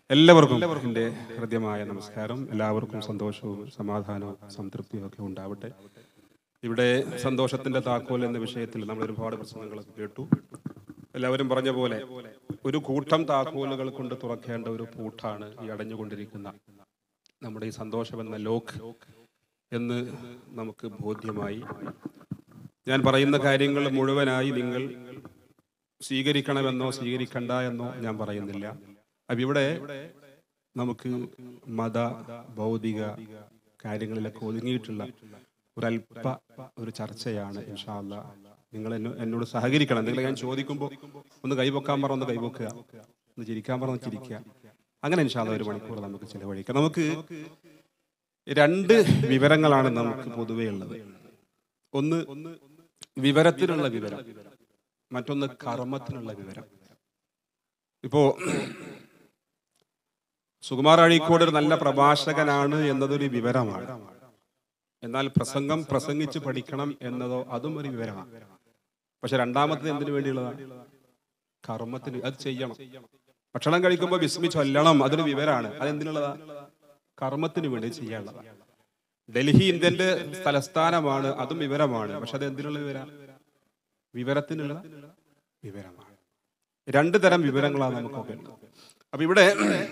എല്ലാവർക്കും എൻ്റെ ഹൃദ്യമായ നമസ്കാരം എല്ലാവർക്കും സന്തോഷവും സമാധാനവും സംതൃപ്തിയും ഒക്കെ ഉണ്ടാവട്ടെ ഇവിടെ സന്തോഷത്തിന്റെ താക്കോൽ എന്ന വിഷയത്തിൽ നമ്മൾ ഒരുപാട് പ്രസംഗങ്ങളൊക്കെ കേട്ടു എല്ലാവരും പറഞ്ഞ പോലെ ഒരു കൂട്ടം താക്കോലുകൾ കൊണ്ട് തുറക്കേണ്ട ഒരു പൂട്ടാണ് ഈ അടഞ്ഞുകൊണ്ടിരിക്കുന്ന നമ്മുടെ ഈ സന്തോഷം എന്ന ലോക്ക് എന്ന് നമുക്ക് ബോധ്യമായി ഞാൻ പറയുന്ന കാര്യങ്ങൾ മുഴുവനായി നിങ്ങൾ സ്വീകരിക്കണമെന്നോ സ്വീകരിക്കണ്ട എന്നോ ഞാൻ പറയുന്നില്ല അപ്പൊ ഇവിടെ നമുക്ക് മത ഭൗതിക കാര്യങ്ങളിലൊക്കെ ഒതുങ്ങിയിട്ടുള്ള ഒരല്പ ഒരു ചർച്ചയാണ് ഇൻഷാല്ല നിങ്ങൾ എന്നോ- എന്നോട് സഹകരിക്കണം നിങ്ങൾ ഞാൻ ചോദിക്കുമ്പോൾ ഒന്ന് കൈപൊക്കാൻ പറഞ്ഞ ഒന്ന് കൈപൊക്കുക ഒന്ന് ചിരിക്കാൻ പറഞ്ഞ ചിരിക്കുക അങ്ങനെ ഇൻഷാല്ല ഒരു മണിക്കൂർ നമുക്ക് ചിലവഴിക്കാം നമുക്ക് രണ്ട് വിവരങ്ങളാണ് നമുക്ക് പൊതുവേ ഉള്ളത് ഒന്ന് വിവരത്തിനുള്ള വിവരം മറ്റൊന്ന് കർമ്മത്തിനുള്ള വിവരം ഇപ്പോ സുകുമാർ അഴീക്കോട് ഒരു നല്ല പ്രഭാഷകനാണ് എന്നതൊരു വിവരമാണ് എന്നാൽ പ്രസംഗം പ്രസംഗിച്ച് പഠിക്കണം എന്നതോ അതും ഒരു വിവരമാണ് പക്ഷെ രണ്ടാമത്തത് എന്തിനു വേണ്ടിയുള്ളതാണ് കർമ്മത്തിന് അത് ചെയ്യണം ഭക്ഷണം കഴിക്കുമ്പോൾ വിസ്മി ചൊല്ലണം അതൊരു വിവരമാണ് അതെന്തിനുള്ളതാ കർമ്മത്തിന് വേണ്ടി ചെയ്യാനുള്ളതാണ് ഡൽഹി ഇന്ത്യന്റെ തലസ്ഥാനമാണ് അതും വിവരമാണ് പക്ഷെ അത് എന്തിനുള്ള വിവരം വിവരത്തിനുള്ള വിവരമാണ് രണ്ട് തരം വിവരങ്ങളാണ് നമുക്കൊക്കെ ഉള്ളത്. അപ്പൊ ഇവിടെ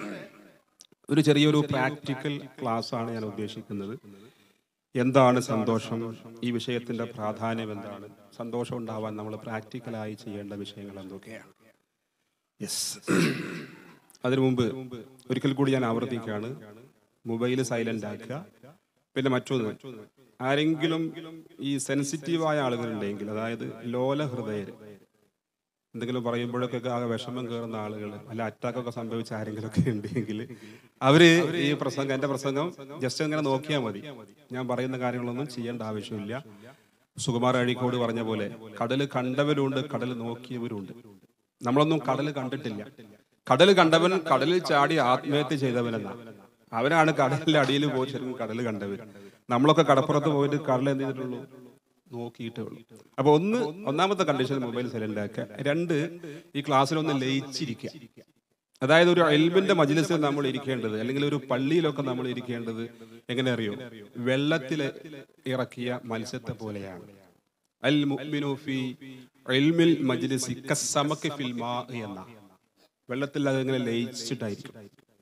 ഒരു ചെറിയൊരു പ്രാക്ടിക്കൽ ക്ലാസ് ആണ് ഞാൻ ഉദ്ദേശിക്കുന്നത് എന്താണ് സന്തോഷം ഈ വിഷയത്തിന്റെ പ്രാധാന്യം എന്താണ് സന്തോഷം ഉണ്ടാവാൻ നമ്മൾ പ്രാക്ടിക്കലായി ചെയ്യേണ്ട വിഷയങ്ങൾ എന്തൊക്കെയാണ് യെസ് അതിനു മുമ്പ് ഒരിക്കൽ കൂടി ഞാൻ ആവർത്തിക്കുകയാണ് മൊബൈൽ സൈലന്റ് ആക്കുക പിന്നെ മറ്റൊന്ന് ആരെങ്കിലും ഈ സെൻസിറ്റീവായ ആളുകളുണ്ടെങ്കിൽ അതായത് ലോല ഹൃദയർ എന്തെങ്കിലും പറയുമ്പോഴൊക്കെ ആകെ വിഷമം കയറുന്ന ആളുകൾ അല്ല അറ്റാക്ക് ഒക്കെ സംഭവിച്ച ആരെങ്കിലും ഒക്കെ ഉണ്ടെങ്കിൽ അവര് ഈ പ്രസംഗം എന്റെ പ്രസംഗം ജസ്റ്റ് ഇങ്ങനെ നോക്കിയാൽ മതി ഞാൻ പറയുന്ന കാര്യങ്ങളൊന്നും ചെയ്യേണ്ട ആവശ്യമില്ല സുകുമാർ അഴീക്കോട് പറഞ്ഞ പോലെ കടൽ കണ്ടവരുണ്ട് കടൽ നോക്കിയവരുണ്ട് നമ്മളൊന്നും കടൽ കണ്ടിട്ടില്ല കടൽ കണ്ടവൻ കടലിൽ ചാടി ആത്മഹത്യ ചെയ്തവനെന്നാ അവനാണ് കടലിന്റെ അടിയിൽ പോയി ശരിക്കും കടൽ കണ്ടവർ നമ്മളൊക്കെ കടപ്പുറത്ത് പോയിട്ട് കടൽ എന്ത് ചെയ്തിട്ടുള്ളൂ നോക്കിയിട്ടേ ഉള്ളൂ അപ്പൊ ഒന്ന് ഒന്നാമത്തെ കണ്ടീഷൻ മൊബൈൽ സൈലന്റ് ആക്കുക രണ്ട് ഈ ക്ലാസ്സിൽ ഒന്ന് ലയിച്ചിരിക്കുക അതായത് ഒരു എൽബിന്റെ മജിലിസിൽ നമ്മൾ ഇരിക്കേണ്ടത് അല്ലെങ്കിൽ ഒരു പള്ളിയിലൊക്കെ നമ്മൾ ഇരിക്കേണ്ടത് എങ്ങനെ അറിയോ വെള്ളത്തിൽ ഇറക്കിയ മത്സ്യത്തെ പോലെയാണ് അൽ മുഅ്മിനു ഫി ഇൽമിൽ മജ്ലിസി കസ്സമകി ഫിൽ മാ എന്ന വെള്ളത്തിൽ അതിങ്ങനെ ലയിച്ചിട്ടായിരിക്കും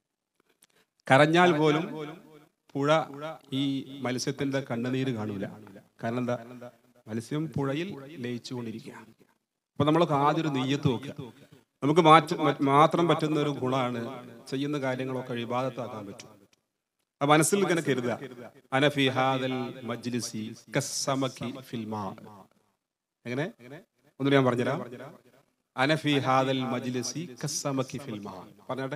കരഞ്ഞാൽ പോലും പുഴ ഈ മത്സ്യത്തിന്റെ കണ്ണുനീര് കാണൂല കാരണം എന്താ മത്സ്യം പുഴയിൽ ലയിച്ചുകൊണ്ടിരിക്കുക അപ്പൊ നമ്മളൊക്കെ ആദ്യം ഒരു നെയ്യത്ത് നോക്കുക നമുക്ക് മാറ്റ മ- മാത്രം പറ്റുന്ന ഒരു ഗുണമാണ് ചെയ്യുന്ന കാര്യങ്ങളൊക്കെ ഇബാദത്താക്കാൻ പറ്റും ആ മനസ്സിൽ ഇങ്ങനെ കരുതുക അനഫി ഹാദൽ മജ്ലിസി കസ്സമകി ഫിൽ മാ എങ്ങനെ ഒന്നുകൂടി ഞാൻ പറഞ്ഞുതരാം അനഫി ഹാദൽ മജ്ലിസി കസ്സമകി ഫിൽ മാ പറഞ്ഞോട്ടെ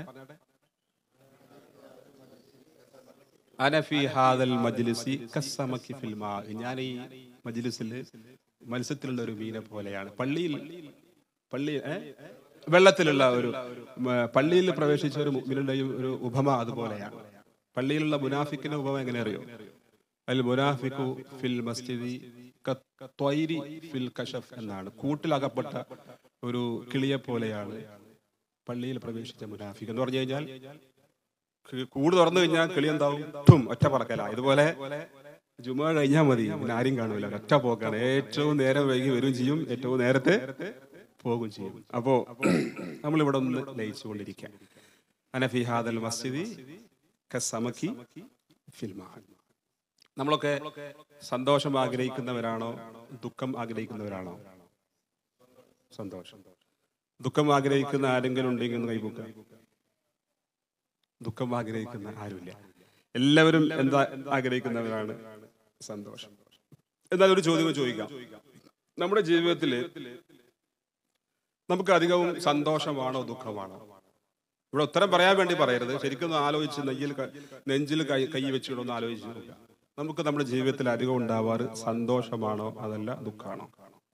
അനഫി ഹാദൽ മജ്ലിസി കസ്സമകി ഫിൽ മാ ഞാൻ ഈ മജ്ലിസിൽ മത്സ്യത്തിലുള്ള ഒരു മീനെ പോലെയാണ് പള്ളിയിൽ പള്ളി ഏ? വെള്ളത്തിലുള്ള ഒരു മ, പള്ളിയിൽ പ്രവേശിച്ച ഒരു മുഅ്മിനുടെയും ഒരു ഉപമ അതുപോലെയാണ് പള്ളിയിലുള്ള മുനാഫിക്കിന്റെ ഉപമ എങ്ങനെ അറിയോ അൽ മുനാഫിഖു ഫിൽ മസ്ജിദി ത്വയ്രി ഫിൽ കഷഫ് എന്നാണ് കൂട്ടിലകപ്പെട്ട ഒരു കിളിയെ പോലെയാണ് പള്ളിയിൽ പ്രവേശിച്ച മുനാഫിക് എന്ന് പറഞ്ഞു കഴിഞ്ഞാൽ കി- കൂട് തുറന്നു കഴിഞ്ഞാൽ കിളി എന്താവും ഠും ഒറ്റ പറക്കല ഇതുപോലെ ജുമ കഴിഞ്ഞാൽ മതി പിന്നെ ആരും കാണൂല ഒറ്റ പോക്കാണ് ഏറ്റവും നേരം വൈകി വരും ചെയ്യും ഏറ്റവും നേരത്തെ പോകും ചെയ്യും അപ്പോ നമ്മൾ ഇവിടെ ഒന്ന് ലയിച്ചുകൊണ്ടിരിക്കാം അനഫി ഹാദൽ മസ്ജിദി കസമക്കി ഫിൽമാൻ നമ്മളൊക്കെ സന്തോഷം ആഗ്രഹിക്കുന്നവരാണോ ദുഃഖം ആഗ്രഹിക്കുന്നവരാണോ സന്തോഷം ദുഃഖം ആഗ്രഹിക്കുന്ന ആരെങ്കിലും ഉണ്ടെങ്കിൽ ഒന്ന് കൈപൊക്കുക ദുഃഖം ആഗ്രഹിക്കുന്ന ആരുമില്ല എല്ലാവരും എന്താ ആഗ്രഹിക്കുന്നവരാണ് സന്തോഷം എന്നാൽ ഒരു ചോദ്യം ചോദിക്കാം നമ്മുടെ ജീവിതത്തില് നമുക്ക് അധികവും സന്തോഷമാണോ ദുഃഖമാണോ ഇവിടെ ഉത്തരം പറയാൻ വേണ്ടി പറയരുത് ശരിക്കും ഒന്ന് ആലോചിച്ച് നെയ്യിൽ ക- നെഞ്ചിൽ കൈ കൈ വെച്ചിട്ടൊന്ന് ആലോചിച്ച് നോക്കുക നമുക്ക് നമ്മുടെ ജീവിതത്തിൽ അധികം ഉണ്ടാവാറ് സന്തോഷമാണോ അതല്ല ദുഃഖമാണോ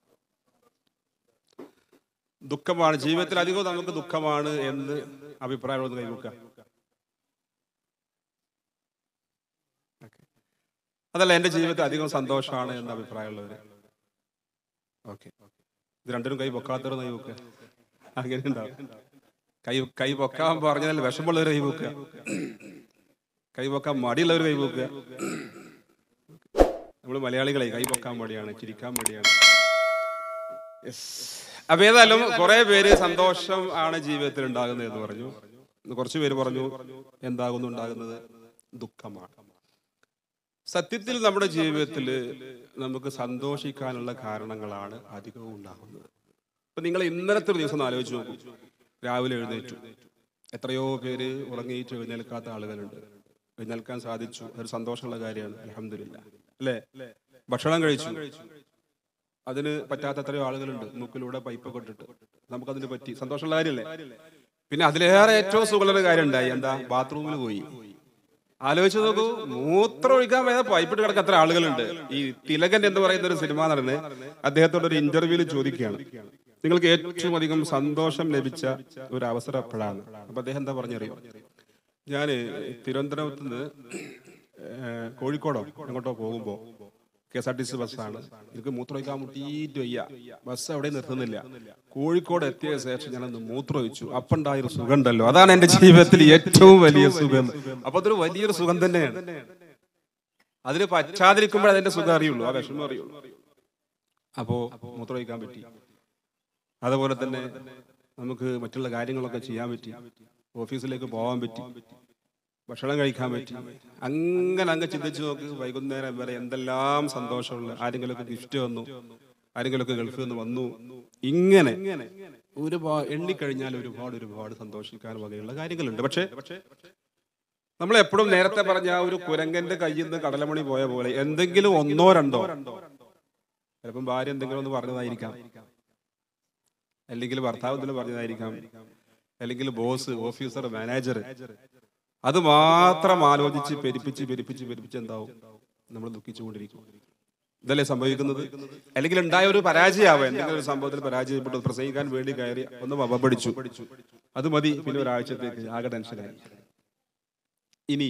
ദുഃഖമാണ് ജീവിതത്തിൽ അധികം നമുക്ക് ദുഃഖമാണ് എന്ന് അഭിപ്രായം ഒന്ന് കൈവക്കുക അതല്ല എന്റെ ജീവിതത്തിൽ അധികം സന്തോഷമാണ് എന്ന അഭിപ്രായമുള്ളവര് ഓക്കെ ഇത് രണ്ടിനും കൈ പൊക്കാത്തവർ കൈ വെക്കുക അങ്ങനെ ഉണ്ടാവും കൈ കൈ പൊക്കാൻ പറഞ്ഞാൽ വിഷമുള്ളവർ കൈ പൊക്കുക കൈ പൊക്കാൻ മടിയുള്ളവർ കൈ പൊക്കുക നമ്മൾ മലയാളികളെ കൈ പൊക്കാൻ മടിയാണ് ചിരിക്കാൻ മടിയാണ് Yes. അപ്പൊ ഏതായാലും കുറെ പേര് സന്തോഷം ആണ് ജീവിതത്തിൽ ഉണ്ടാകുന്നത് എന്ന് പറഞ്ഞു കുറച്ച് പേര് പറഞ്ഞു എന്താകുന്നു ഉണ്ടാകുന്നത് ദുഃഖമാണ് സത്യത്തിൽ നമ്മുടെ ജീവിതത്തിൽ നമുക്ക് സന്തോഷിക്കാനുള്ള കാരണങ്ങളാണ് അധികവും ഉണ്ടാകുന്നത് ഇപ്പൊ നിങ്ങൾ ഇന്നലത്തെ ഒരു ദിവസം ഒന്ന് ആലോചിച്ച് നോക്കൂ രാവിലെ എഴുന്നേറ്റു എത്രയോ പേര് ഉറങ്ങിയിട്ട് എഴുന്നേൽക്കാത്ത ആളുകളുണ്ട് എഴുന്നേൽക്കാൻ സാധിച്ചു അതൊരു സന്തോഷമുള്ള കാര്യമാണ് അലഹമില്ല അല്ലേ ഭക്ഷണം കഴിച്ചു അതിന് പറ്റാത്ത എത്രയോ ആളുകളുണ്ട് മൂക്കിലൂടെ പൈപ്പ് കൊണ്ടിട്ട് നമുക്കതിന് പറ്റി സന്തോഷമുള്ള കാര്യമല്ലേ പിന്നെ അതിലേറെ ഏറ്റവും സുഖമുള്ള ഒരു കാര്യം ഉണ്ടായി എന്താ ബാത്റൂമിൽ പോയി ആലോചിച്ച് നോക്കൂ മൂത്രം ഒഴിക്കാൻ വേറെ പൈപ്പിട്ട് കിടക്ക എത്ര ആളുകളുണ്ട് ഈ തിലകൻ എന്ന് പറയുന്ന ഒരു സിനിമ നടന് അദ്ദേഹത്തോട് ഒരു ഇന്റർവ്യൂവിൽ ചോദിക്കുകയാണ് നിങ്ങൾക്ക് ഏറ്റവും അധികം സന്തോഷം ലഭിച്ച ഒരു അവസരം എപ്പോഴാണ് അപ്പൊ അദ്ദേഹം എന്താ പറഞ്ഞറിയോ ഞാന് തിരുവനന്തപുരത്ത് നിന്ന് ഏഹ്, കോഴിക്കോടോ എങ്ങോട്ടോ പോകുമ്പോ K S R T C ബസ്സാണ് എനിക്ക് മൂത്രമൊഴിക്കാൻ മുട്ടിയിട്ട് വയ്യ ബസ് അവിടെ നിർത്തുന്നില്ല കോഴിക്കോട് എത്തിയ ശേഷം ഞാനൊന്ന് മൂത്രമൊഴിച്ചു അപ്പുണ്ടായൊരു സുഖം ഉണ്ടല്ലോ അതാണ് എന്റെ ജീവിതത്തിൽ ഏറ്റവും വലിയ സുഖം അപ്പൊ അതൊരു വലിയൊരു സുഖം തന്നെയാണ് അതിന് പറ്റാതിരിക്കുമ്പോൾ അതിന്റെ സുഖം അറിയുള്ളൂ ആ വിഷമം അറിയുള്ളൂ അപ്പോ മൂത്രമൊഴിക്കാൻ പറ്റി അതുപോലെ തന്നെ നമുക്ക് മറ്റുള്ള കാര്യങ്ങളൊക്കെ ചെയ്യാൻ പറ്റി ഓഫീസിലേക്ക് പോകാൻ പറ്റി ഭക്ഷണം കഴിക്കാൻ പറ്റി അങ്ങനെ അങ്ങ് ചിന്തിച്ചു നോക്ക് വൈകുന്നേരം വരെ എന്തെല്ലാം സന്തോഷമുള്ള ആരെങ്കിലുമൊക്കെ ഗിഫ്റ്റ് വന്നു ആരെങ്കിലുമൊക്കെ ഗൾഫിൽ നിന്ന് വന്നു ഇങ്ങനെ ഒരുപാട് എണ്ണിക്കഴിഞ്ഞാൽ ഒരുപാട് ഒരുപാട് സന്തോഷിക്കാൻ വകയുള്ള കാര്യങ്ങളുണ്ട് പക്ഷേ നമ്മൾ എപ്പോഴും നേരത്തെ പറഞ്ഞ ആ ഒരു കുരങ്ങന്റെ കയ്യിൽ നിന്ന് കടലമണി പോയ പോലെ എന്തെങ്കിലും ഒന്നോ രണ്ടോ ചിലപ്പം ഭാര്യ എന്തെങ്കിലും ഒന്ന് പറഞ്ഞതായിരിക്കാം അല്ലെങ്കിൽ ഭർത്താവ് എന്തെങ്കിലും പറഞ്ഞതായിരിക്കാം അല്ലെങ്കിൽ ബോസ് ഓഫീസർ മാനേജർ അത് മാത്രം ആലോചിച്ച് പെരുപ്പിച്ച് പെരുപ്പിച്ച് പെരുപ്പിച്ച് എന്താവും നമ്മൾ ദുഃഖിച്ചുകൊണ്ടിരിക്കും ഇതല്ലേ സംഭവിക്കുന്നത് അല്ലെങ്കിൽ ഉണ്ടായ ഒരു പരാജയമാവുക എന്തെങ്കിലും ഒരു സംഭവത്തിൽ പരാജയപ്പെട്ടു പ്രസംഗിക്കാൻ വേണ്ടി കയറി ഒന്ന് വപടിച്ചു അത് മതി പിന്നെ ഒരാഴ്ചത്തേക്ക് ആകെ ടെൻഷനായി ഇനി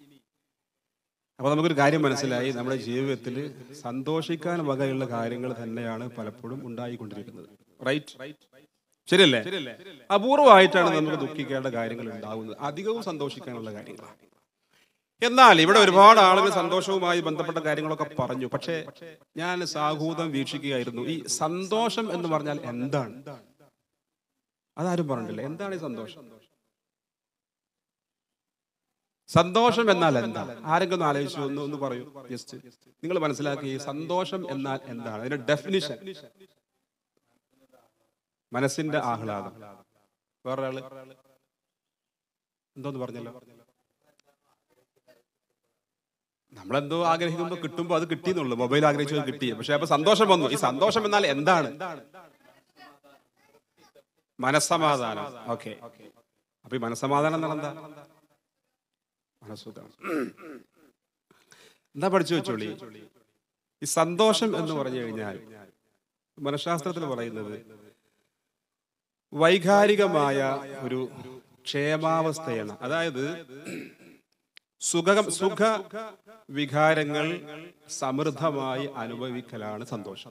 അപ്പൊ നമുക്കൊരു കാര്യം മനസ്സിലായി നമ്മുടെ ജീവിതത്തിൽ സന്തോഷിക്കാൻ വകയുള്ള കാര്യങ്ങൾ തന്നെയാണ് പലപ്പോഴും ഉണ്ടായിക്കൊണ്ടിരിക്കുന്നത് റൈറ്റ് ശരിയല്ലേ അപൂർവമായിട്ടാണ് നമുക്ക് ദുഃഖിക്കേണ്ട കാര്യങ്ങൾ ഉണ്ടാകുന്നത് അധികവും സന്തോഷിക്കാനുള്ള കാര്യങ്ങളാണ് എന്നാൽ ഇവിടെ ഒരുപാട് ആളുകൾ സന്തോഷവുമായി ബന്ധപ്പെട്ട കാര്യങ്ങളൊക്കെ പറഞ്ഞു പക്ഷേ ഞാൻ സാഹൂതം വീക്ഷിക്കുകയായിരുന്നു ഈ സന്തോഷം എന്ന് പറഞ്ഞാൽ എന്താണ് അതാരും പറഞ്ഞിട്ടില്ല എന്താണ് ഈ സന്തോഷം സന്തോഷം എന്നാൽ എന്താ ആരെങ്കിലും ഒന്ന് ആലോചിച്ചു ഒന്ന് ഒന്ന് പറയൂ ജസ്റ്റ് നിങ്ങൾ മനസ്സിലാക്കി ഈ സന്തോഷം എന്നാൽ എന്താണ് അതിന്റെ ഡെഫിനിഷൻ മനസ്സിന്റെ ആഹ്ലാദം വേറൊരാള് എന്തോന്ന് പറഞ്ഞല്ലോ നമ്മളെന്തോ ആഗ്രഹിക്കുമ്പോ കിട്ടുമ്പോ അത് കിട്ടിയെന്നുള്ളൂ മൊബൈൽ ആഗ്രഹിച്ചത് കിട്ടി പക്ഷെ അപ്പൊ സന്തോഷം വന്നു ഈ സന്തോഷം എന്നാൽ എന്താണ് മനസ്സമാധാനം ഓക്കെ അപ്പൊ ഈ മനസ്സമാധാനം എന്നാൽ എന്താ മനസ്സുഖം എന്താ പഠിച്ചു വെച്ചോളി ഈ സന്തോഷം എന്ന് പറഞ്ഞു കഴിഞ്ഞാൽ മനഃശാസ്ത്രത്തിൽ പറയുന്നത് വൈകാരികമായ ഒരു ക്ഷേമാവസ്ഥയാണ് അതായത് സുഖ സുഖ വികാരങ്ങൾ സമൃദ്ധമായി അനുഭവിക്കലാണ് സന്തോഷം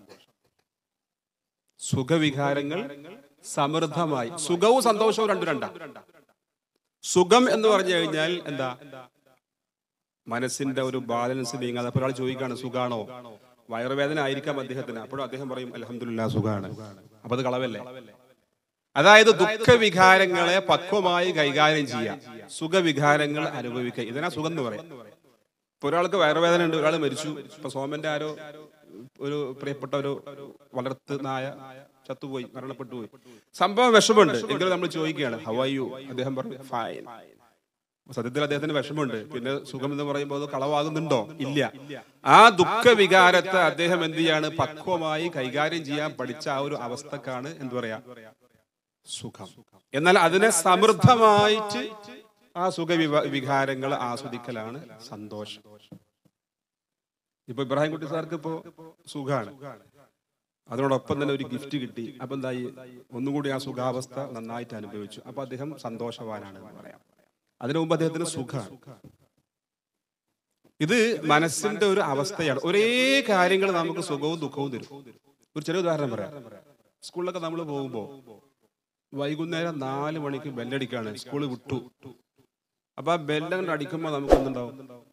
സുഖവികാരങ്ങൾ സമൃദ്ധമായി സുഖവും സന്തോഷവും രണ്ടു രണ്ടാ സുഖം എന്ന് പറഞ്ഞു കഴിഞ്ഞാൽ എന്താ മനസ്സിന്റെ ഒരു ബാലൻസ് നീങ്ങാതെ അപ്പൊ ഒരാൾ ചോദിക്കാണ് സുഖാണോ വയറുവേദന ആയിരിക്കാം അദ്ദേഹത്തിന് അപ്പോഴും അദ്ദേഹം പറയും അലഹമില്ല സുഖാണ് അപ്പൊ അത് കളവല്ലേ അതായത് ദുഃഖവികാരങ്ങളെ പക്വമായി കൈകാര്യം ചെയ്യാം സുഖവികാരങ്ങൾ അനുഭവിക്കുക ഇതിനാ സുഖം എന്ന് പറയാം ഇപ്പൊ ഒരാൾക്ക് വയറുവേദന ഉണ്ട് ഒരാൾ മരിച്ചു ഇപ്പൊ സോമന്റെ ആരോ ഒരു പ്രിയപ്പെട്ട ഒരു വളർത്ത് നായ ചത്തുപോയി മരണപ്പെട്ടു പോയി സംഭവം വിഷമുണ്ട് എങ്കിലും നമ്മൾ ചോദിക്കുകയാണ് ഹൗ ആർ യു അദ്ദേഹം പറഞ്ഞു ഫൈൻ സത്യത്തിൽ അദ്ദേഹത്തിന് വിഷമുണ്ട് പിന്നെ സുഖം എന്ന് പറയുമ്പോൾ അത് കളവാകുന്നുണ്ടോ ഇല്ല ആ ദുഃഖവികാരത്തെ അദ്ദേഹം എന്ത് ചെയ്യാണ് പക്വമായി കൈകാര്യം ചെയ്യാൻ പഠിച്ച ആ ഒരു അവസ്ഥക്കാണ് എന്ത് പറയാ സുഖം എന്നാൽ അതിനെ സമൃദ്ധമായിട്ട് ആ സുഖ വികാരങ്ങൾ ആസ്വദിക്കലാണ് സന്തോഷം ഇപ്പൊ ഇബ്രാഹിം കുട്ടി സാർക്ക് ഇപ്പോ സുഖാണ് അതിനോടൊപ്പം തന്നെ ഒരു ഗിഫ്റ്റ് കിട്ടി അപ്പൊ എന്തായി ഒന്നും കൂടി ആ സുഖാവസ്ഥ നന്നായിട്ട് അനുഭവിച്ചു അപ്പൊ അദ്ദേഹം സന്തോഷവാനാണ് എന്ന് പറയാം അതിനു മുമ്പ് അദ്ദേഹത്തിന് സുഖമാണ് ഇത് മനസ്സിന്റെ ഒരു അവസ്ഥയാണ് ഒരേ കാര്യങ്ങൾ നമുക്ക് സുഖവും ദുഃഖവും തരും ഒരു ചെറിയ ഉദാഹരണം പറയാം സ്കൂളിലൊക്കെ നമ്മൾ പോകുമ്പോ വൈകുന്നേരം നാല് മണിക്ക് ബെല്ലടിക്കാണ് സ്കൂള് വിട്ടു അപ്പൊ ആ ബെല്ലങ്ങോട്ട് അടിക്കുമ്പോ നമുക്ക് എന്തുണ്ടാവും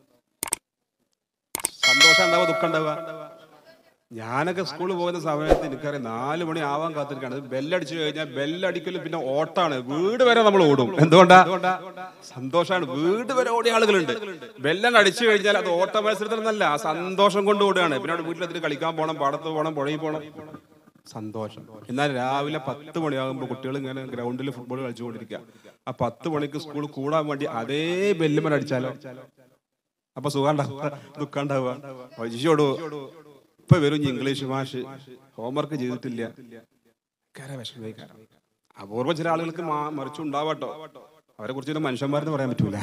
സന്തോഷം ഉണ്ടാവുക ദുഃഖം ഉണ്ടാവുക ഞാനൊക്കെ സ്കൂളിൽ പോകുന്ന സമയത്ത് എനിക്കറിയാം നാല് മണി ആവാൻ കാത്തിരിക്കാണ് ബെല്ലടിച്ചു കഴിഞ്ഞാൽ ബെല്ലടിക്കലും പിന്നെ ഓട്ടാണ് വീട് വരെ നമ്മൾ ഓടും എന്തുകൊണ്ടാ സന്തോഷമാണ് വീട് വരെ ഓടിയ ആളുകളുണ്ട് ബെല്ലൻ അടിച്ചു കഴിഞ്ഞാൽ അത് ഓട്ട മത്സരത്തിനല്ല ആ സന്തോഷം കൊണ്ട് ഓടുകയാണ് പിന്നെ അവിടെ വീട്ടിലെത്തിട്ട് കളിക്കാൻ പോകണം പാടത്ത് പോകണം പുഴയിൽ പോകണം സന്തോഷം എന്നാൽ രാവിലെ പത്ത് മണിയാകുമ്പോൾ കുട്ടികൾ ഇങ്ങനെ ഗ്രൗണ്ടിൽ ഫുട്ബോൾ കളിച്ചുകൊണ്ടിരിക്കുക ആ പത്ത് മണിക്ക് സ്കൂൾ കൂടാൻ വേണ്ടി അതേ ബെല്ലുമൻ അടിച്ചാലോ അപ്പൊ സുഖം ഉണ്ടാവുക ദുഃഖം ഉണ്ടാവുക വൈശോടു ഇപ്പൊ വരും ഇനി ഇംഗ്ലീഷ് മാഷ് ഹോംവർക്ക് ചെയ്തിട്ടില്ല കര വിഷമേക്കാരം അപൂർവം ചില ആളുകൾക്ക് മാ- മറിച്ചുണ്ടാവട്ടോ അവരെ കുറിച്ച് മനുഷ്യന്മാരെന്ന് പറയാൻ പറ്റൂല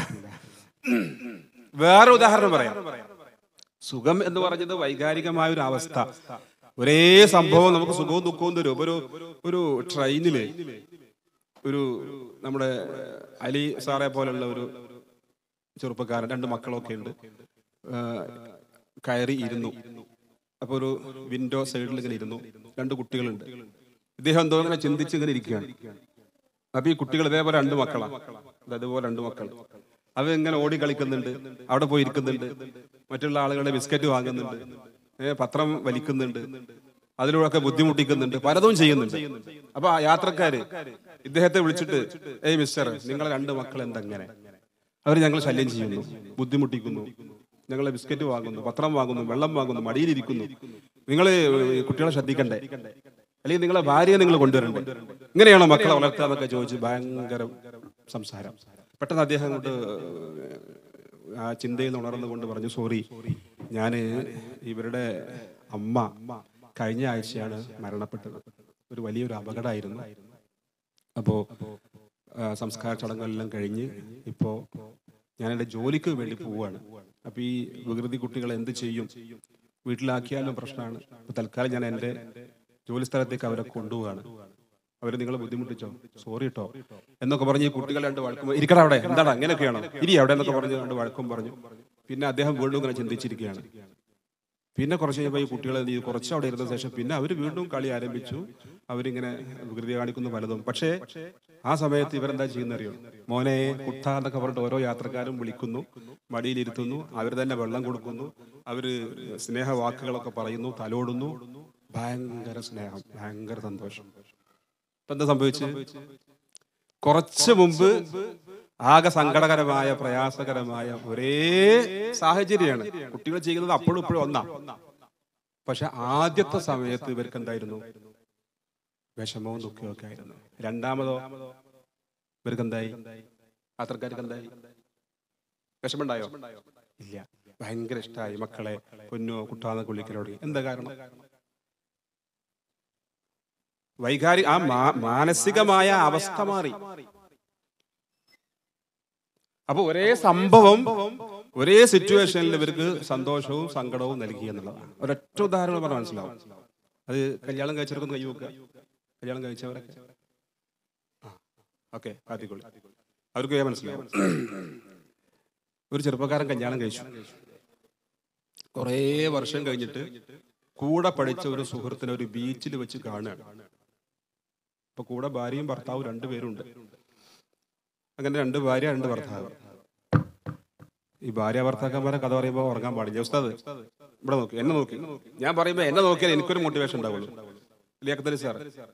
വേറെ ഉദാഹരണം പറയാം സുഖം എന്ന് പറഞ്ഞത് വൈകാരികമായ ഒരു അവസ്ഥ ഒരേ സംഭവം നമുക്ക് സുഖവും ദുഃഖവും തരും ഇപ്പൊ ഒരു ഒരു ട്രെയിനില് ഒരു നമ്മുടെ അലി സാറെ പോലുള്ള ഒരു ചെറുപ്പക്കാരൻ രണ്ട് മക്കളൊക്കെ ഉണ്ട് ആ, കയറി ഇരുന്നു അപ്പൊ ഒരു വിൻഡോ സൈഡിൽ ഇങ്ങനെ ഇരുന്നു രണ്ട് കുട്ടികളുണ്ട് ഇദ്ദേഹം എന്തോ ഇങ്ങനെ ചിന്തിച്ച് ഇങ്ങനെ ഇരിക്കുകയാണ് അപ്പൊ ഈ കുട്ടികൾ ഇതേപോലെ രണ്ട് മക്കളാണ് അതുപോലെ രണ്ട് മക്കൾ അവ ഇങ്ങനെ ഓടി കളിക്കുന്നുണ്ട് അവിടെ പോയി ഇരിക്കുന്നുണ്ട് മറ്റുള്ള ആളുകളുടെ ബിസ്ക്കറ്റ് വാങ്ങുന്നുണ്ട് ഏ, പത്രം വലിക്കുന്നുണ്ട് അതിലൂടെയൊക്കെ ബുദ്ധിമുട്ടിക്കുന്നുണ്ട് പലതും ചെയ്യുന്നുണ്ട് അപ്പൊ ആ യാത്രക്കാര് ഇദ്ദേഹത്തെ വിളിച്ചിട്ട് ഏയ് മിസ്റ്റർ നിങ്ങളെ രണ്ട് മക്കൾ എന്തെങ്ങനെ അവർ ഞങ്ങൾ ശല്യം ചെയ്യുന്നു ബുദ്ധിമുട്ടിക്കുന്നു ഞങ്ങളെ ബിസ്ക്കറ്റ് വാങ്ങുന്നു പത്രം വാങ്ങുന്നു വെള്ളം വാങ്ങുന്നു മടിയിലിരിക്കുന്നു നിങ്ങൾ കുട്ടികളെ ശ്രദ്ധിക്കണ്ടേ അല്ലെങ്കിൽ നിങ്ങളെ ഭാര്യയെ നിങ്ങൾ കൊണ്ടുവരണ്ടേ ഇങ്ങനെയാണോ മക്കളെ വളർത്തുക എന്നൊക്കെ ചോദിച്ച് ഭയങ്കര സംസാരം പെട്ടെന്ന് അദ്ദേഹം കൊണ്ട് ആ ചിന്തയിൽ നിന്ന് ഉണർന്നുകൊണ്ട് പറഞ്ഞു സോറി ഞാൻ ഇവരുടെ അമ്മ കഴിഞ്ഞ ആഴ്ചയാണ് മരണപ്പെട്ടത് ഒരു വലിയൊരു അപകടമായിരുന്നു അപ്പോ ആ, സംസ്കാര ചടങ്ങുകളെല്ലാം കഴിഞ്ഞ് ഇപ്പോ ഞാൻ എൻ്റെ ജോലിക്ക് വേണ്ടി പോവുകയാണ് അപ്പൊ ഈ വികൃതി കുട്ടികൾ എന്ത് ചെയ്യും വീട്ടിലാക്കിയാലും പ്രശ്നമാണ് അപ്പൊ തൽക്കാലം ഞാൻ എൻ്റെ ജോലി സ്ഥലത്തേക്ക് അവരെ കൊണ്ടുപോവാണ് അവരെ നിങ്ങൾ ബുദ്ധിമുട്ടിച്ചോ സോറി കേട്ടോ എന്നൊക്കെ പറഞ്ഞ് ഈ കുട്ടികൾ രണ്ട് വഴക്കും ഇരിക്കട അവിടെ എന്താണ് അങ്ങനെയൊക്കെയാണോ ഇരി അവിടെ എന്നൊക്കെ പറഞ്ഞ് രണ്ട് വഴക്കും പറഞ്ഞു പിന്നെ അദ്ദേഹം വീണ്ടും ഇങ്ങനെ ചിന്തിച്ചിരിക്കുകയാണ് പിന്നെ കുറച്ച് കഴിഞ്ഞപ്പോൾ ഈ കുട്ടികൾ എന്ത് ചെയ്തു? കുറച്ച് അവിടെ ഇരുന്ന ശേഷം പിന്നെ അവർ വീണ്ടും കളി ആരംഭിച്ചു അവരിങ്ങനെ വികൃതി കാണിക്കുന്നു പലതും പക്ഷേ ആ സമയത്ത് ഇവരെന്താ ചെയ്യുന്ന അറിയോ മോനെ കുട്ട എന്നൊക്കെ പറഞ്ഞിട്ട് ഓരോ യാത്രക്കാരും വിളിക്കുന്നു മടിയിലിരുത്തുന്നു അവർ തന്നെ വെള്ളം കൊടുക്കുന്നു അവര് സ്നേഹ വാക്കുകളൊക്കെ പറയുന്നു തലോടുന്നു ഭയങ്കര സ്നേഹം ഭയങ്കര സന്തോഷം ഇപ്പൊ എന്താ സംഭവിച്ചു കുറച്ച് മുമ്പ് ആകെ സങ്കടകരമായ പ്രയാസകരമായ ഒരേ സാഹചര്യമാണ് കുട്ടികൾ ചെയ്യുന്നത് അപ്പോഴും ഇപ്പോഴും ഒന്നാ പക്ഷെ ആദ്യത്തെ സമയത്ത് ഇവർക്ക് എന്തായിരുന്നു വിഷമവും ദുഃഖവും ഒക്കെ ആയിരുന്നു രണ്ടാമതോ ഇവർക്ക് എന്തായി യാത്രക്കാർക്ക് എന്തായി വിഷമുണ്ടായോ ഇല്ല ഭയങ്കര ഇഷ്ടമായി മക്കളെ പൊന്നോ കുട്ടാന്നൊക്കെ വിളിക്കലോടി എന്താ കാരണം വൈകാരി ആ മാ- മാനസികമായ അവസ്ഥ മാറി അപ്പൊ ഒരേ സംഭവം ഒരേ സിറ്റുവേഷനിൽ ഇവർക്ക് സന്തോഷവും സങ്കടവും നൽകി എന്നുള്ളതാണ് ഒരൊറ്റ ഉദാഹരണം പറഞ്ഞാൽ മനസ്സിലാവും അത് കല്യാണം കഴിച്ചവർക്കൊന്ന് കൈ വെക്കുക കല്യാണം കഴിച്ചവരൊക്കെ ഓക്കെ ആദ്യക്കൊള്ളി അവർക്ക് ചെയ്യാൻ മനസ്സിലാവും ഒരു ചെറുപ്പക്കാരൻ കല്യാണം കഴിച്ചു കുറേ വർഷം കഴിഞ്ഞിട്ട് കൂടെ പഠിച്ച ഒരു സുഹൃത്തിനെ ഒരു ബീച്ചിൽ വെച്ച് കാണുകയാണ് അപ്പൊ കൂടെ ഭാര്യയും ഭർത്താവും രണ്ടുപേരുണ്ട് അങ്ങനെ രണ്ട് ഭാര്യ രണ്ട് ഭർത്താവ് ഈ ഭാര്യ ഭർത്താക്കന്മാരെ കഥ പറയുമ്പോൾ ഉറങ്ങാൻ പാടില്ല ഉസ്താദ് ഇവിടെ നോക്കി എന്നെ നോക്കി ഞാൻ പറയുമ്പോൾ എന്നെ നോക്കിയാൽ എനിക്കൊരു മോട്ടിവേഷൻ ഉണ്ടാവുള്ളൂ ലിയാഖത്തലി സാർ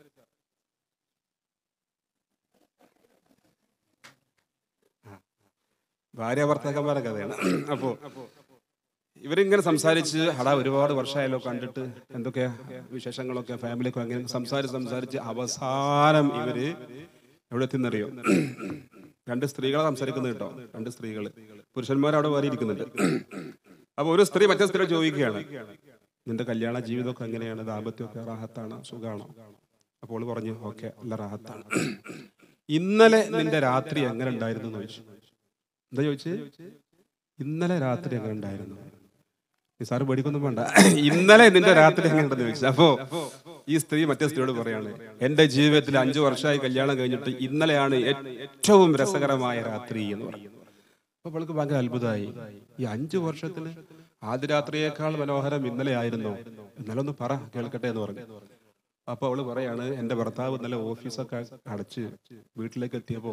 ഭാര്യ ഭർത്താക്കന്മാരെ കഥയാണ് അപ്പോ ഇവരിങ്ങനെ സംസാരിച്ച് ഹടാ ഒരുപാട് വർഷമായല്ലോ കണ്ടിട്ട് എന്തൊക്കെയാ വിശേഷങ്ങളൊക്കെ ഫാമിലിയൊക്കെ അങ്ങനെ സംസാരിച്ച് സംസാരിച്ച് അവസാനം ഇവര് എവിടെ എത്തിന്നറിയോ രണ്ട് സ്ത്രീകളെ സംസാരിക്കുന്നത് കേട്ടോ രണ്ട് സ്ത്രീകൾ പുരുഷന്മാർ അവിടെ വേറെ ഇരിക്കുന്നുണ്ട് അപ്പൊ ഒരു സ്ത്രീ മറ്റേ സ്ത്രീ ചോദിക്കുകയാണ് നിന്റെ കല്യാണ ജീവിതമൊക്കെ എങ്ങനെയാണ് ദാമ്പത്യമൊക്കെ റാഹത്താണ് സുഖാണോ അപ്പോൾ അവള് പറഞ്ഞു ഓക്കെ നല്ല റാഹത്താണ് ഇന്നലെ നിന്റെ രാത്രി എങ്ങനെ ഉണ്ടായിരുന്നു എന്ന് ചോദിച്ചു എന്താ ചോദിച്ചു ഇന്നലെ രാത്രി എങ്ങനെ ഉണ്ടായിരുന്നു സാറ് പേടിക്കൊന്നും വേണ്ട ഇന്നലെ നിന്റെ രാത്രി എങ്ങനെ ഉണ്ടെന്ന് ചോദിച്ചു അപ്പോ ഈ സ്ത്രീ മറ്റേ സ്ത്രീയോട് പറയാണ് എന്റെ ജീവിതത്തിൽ അഞ്ചു വർഷമായി കല്യാണം കഴിഞ്ഞിട്ട് ഇന്നലെയാണ് ഏറ്റവും രസകരമായ രാത്രി എന്ന് പറയുന്നത് അപ്പൊ അവൾക്ക് ഭയങ്കര അത്ഭുതമായി ഈ അഞ്ചു വർഷത്തിന് ആദ്യ രാത്രിയേക്കാൾ മനോഹരം ഇന്നലെ ആയിരുന്നോ ഇന്നലെ ഒന്ന് പറ കേൾക്കട്ടെ എന്ന് പറഞ്ഞു അപ്പൊ അവള് പറയാണ് എന്റെ ഭർത്താവ് ഇന്നലെ ഓഫീസൊക്കെ അടച്ച് വീട്ടിലേക്ക് എത്തിയപ്പോ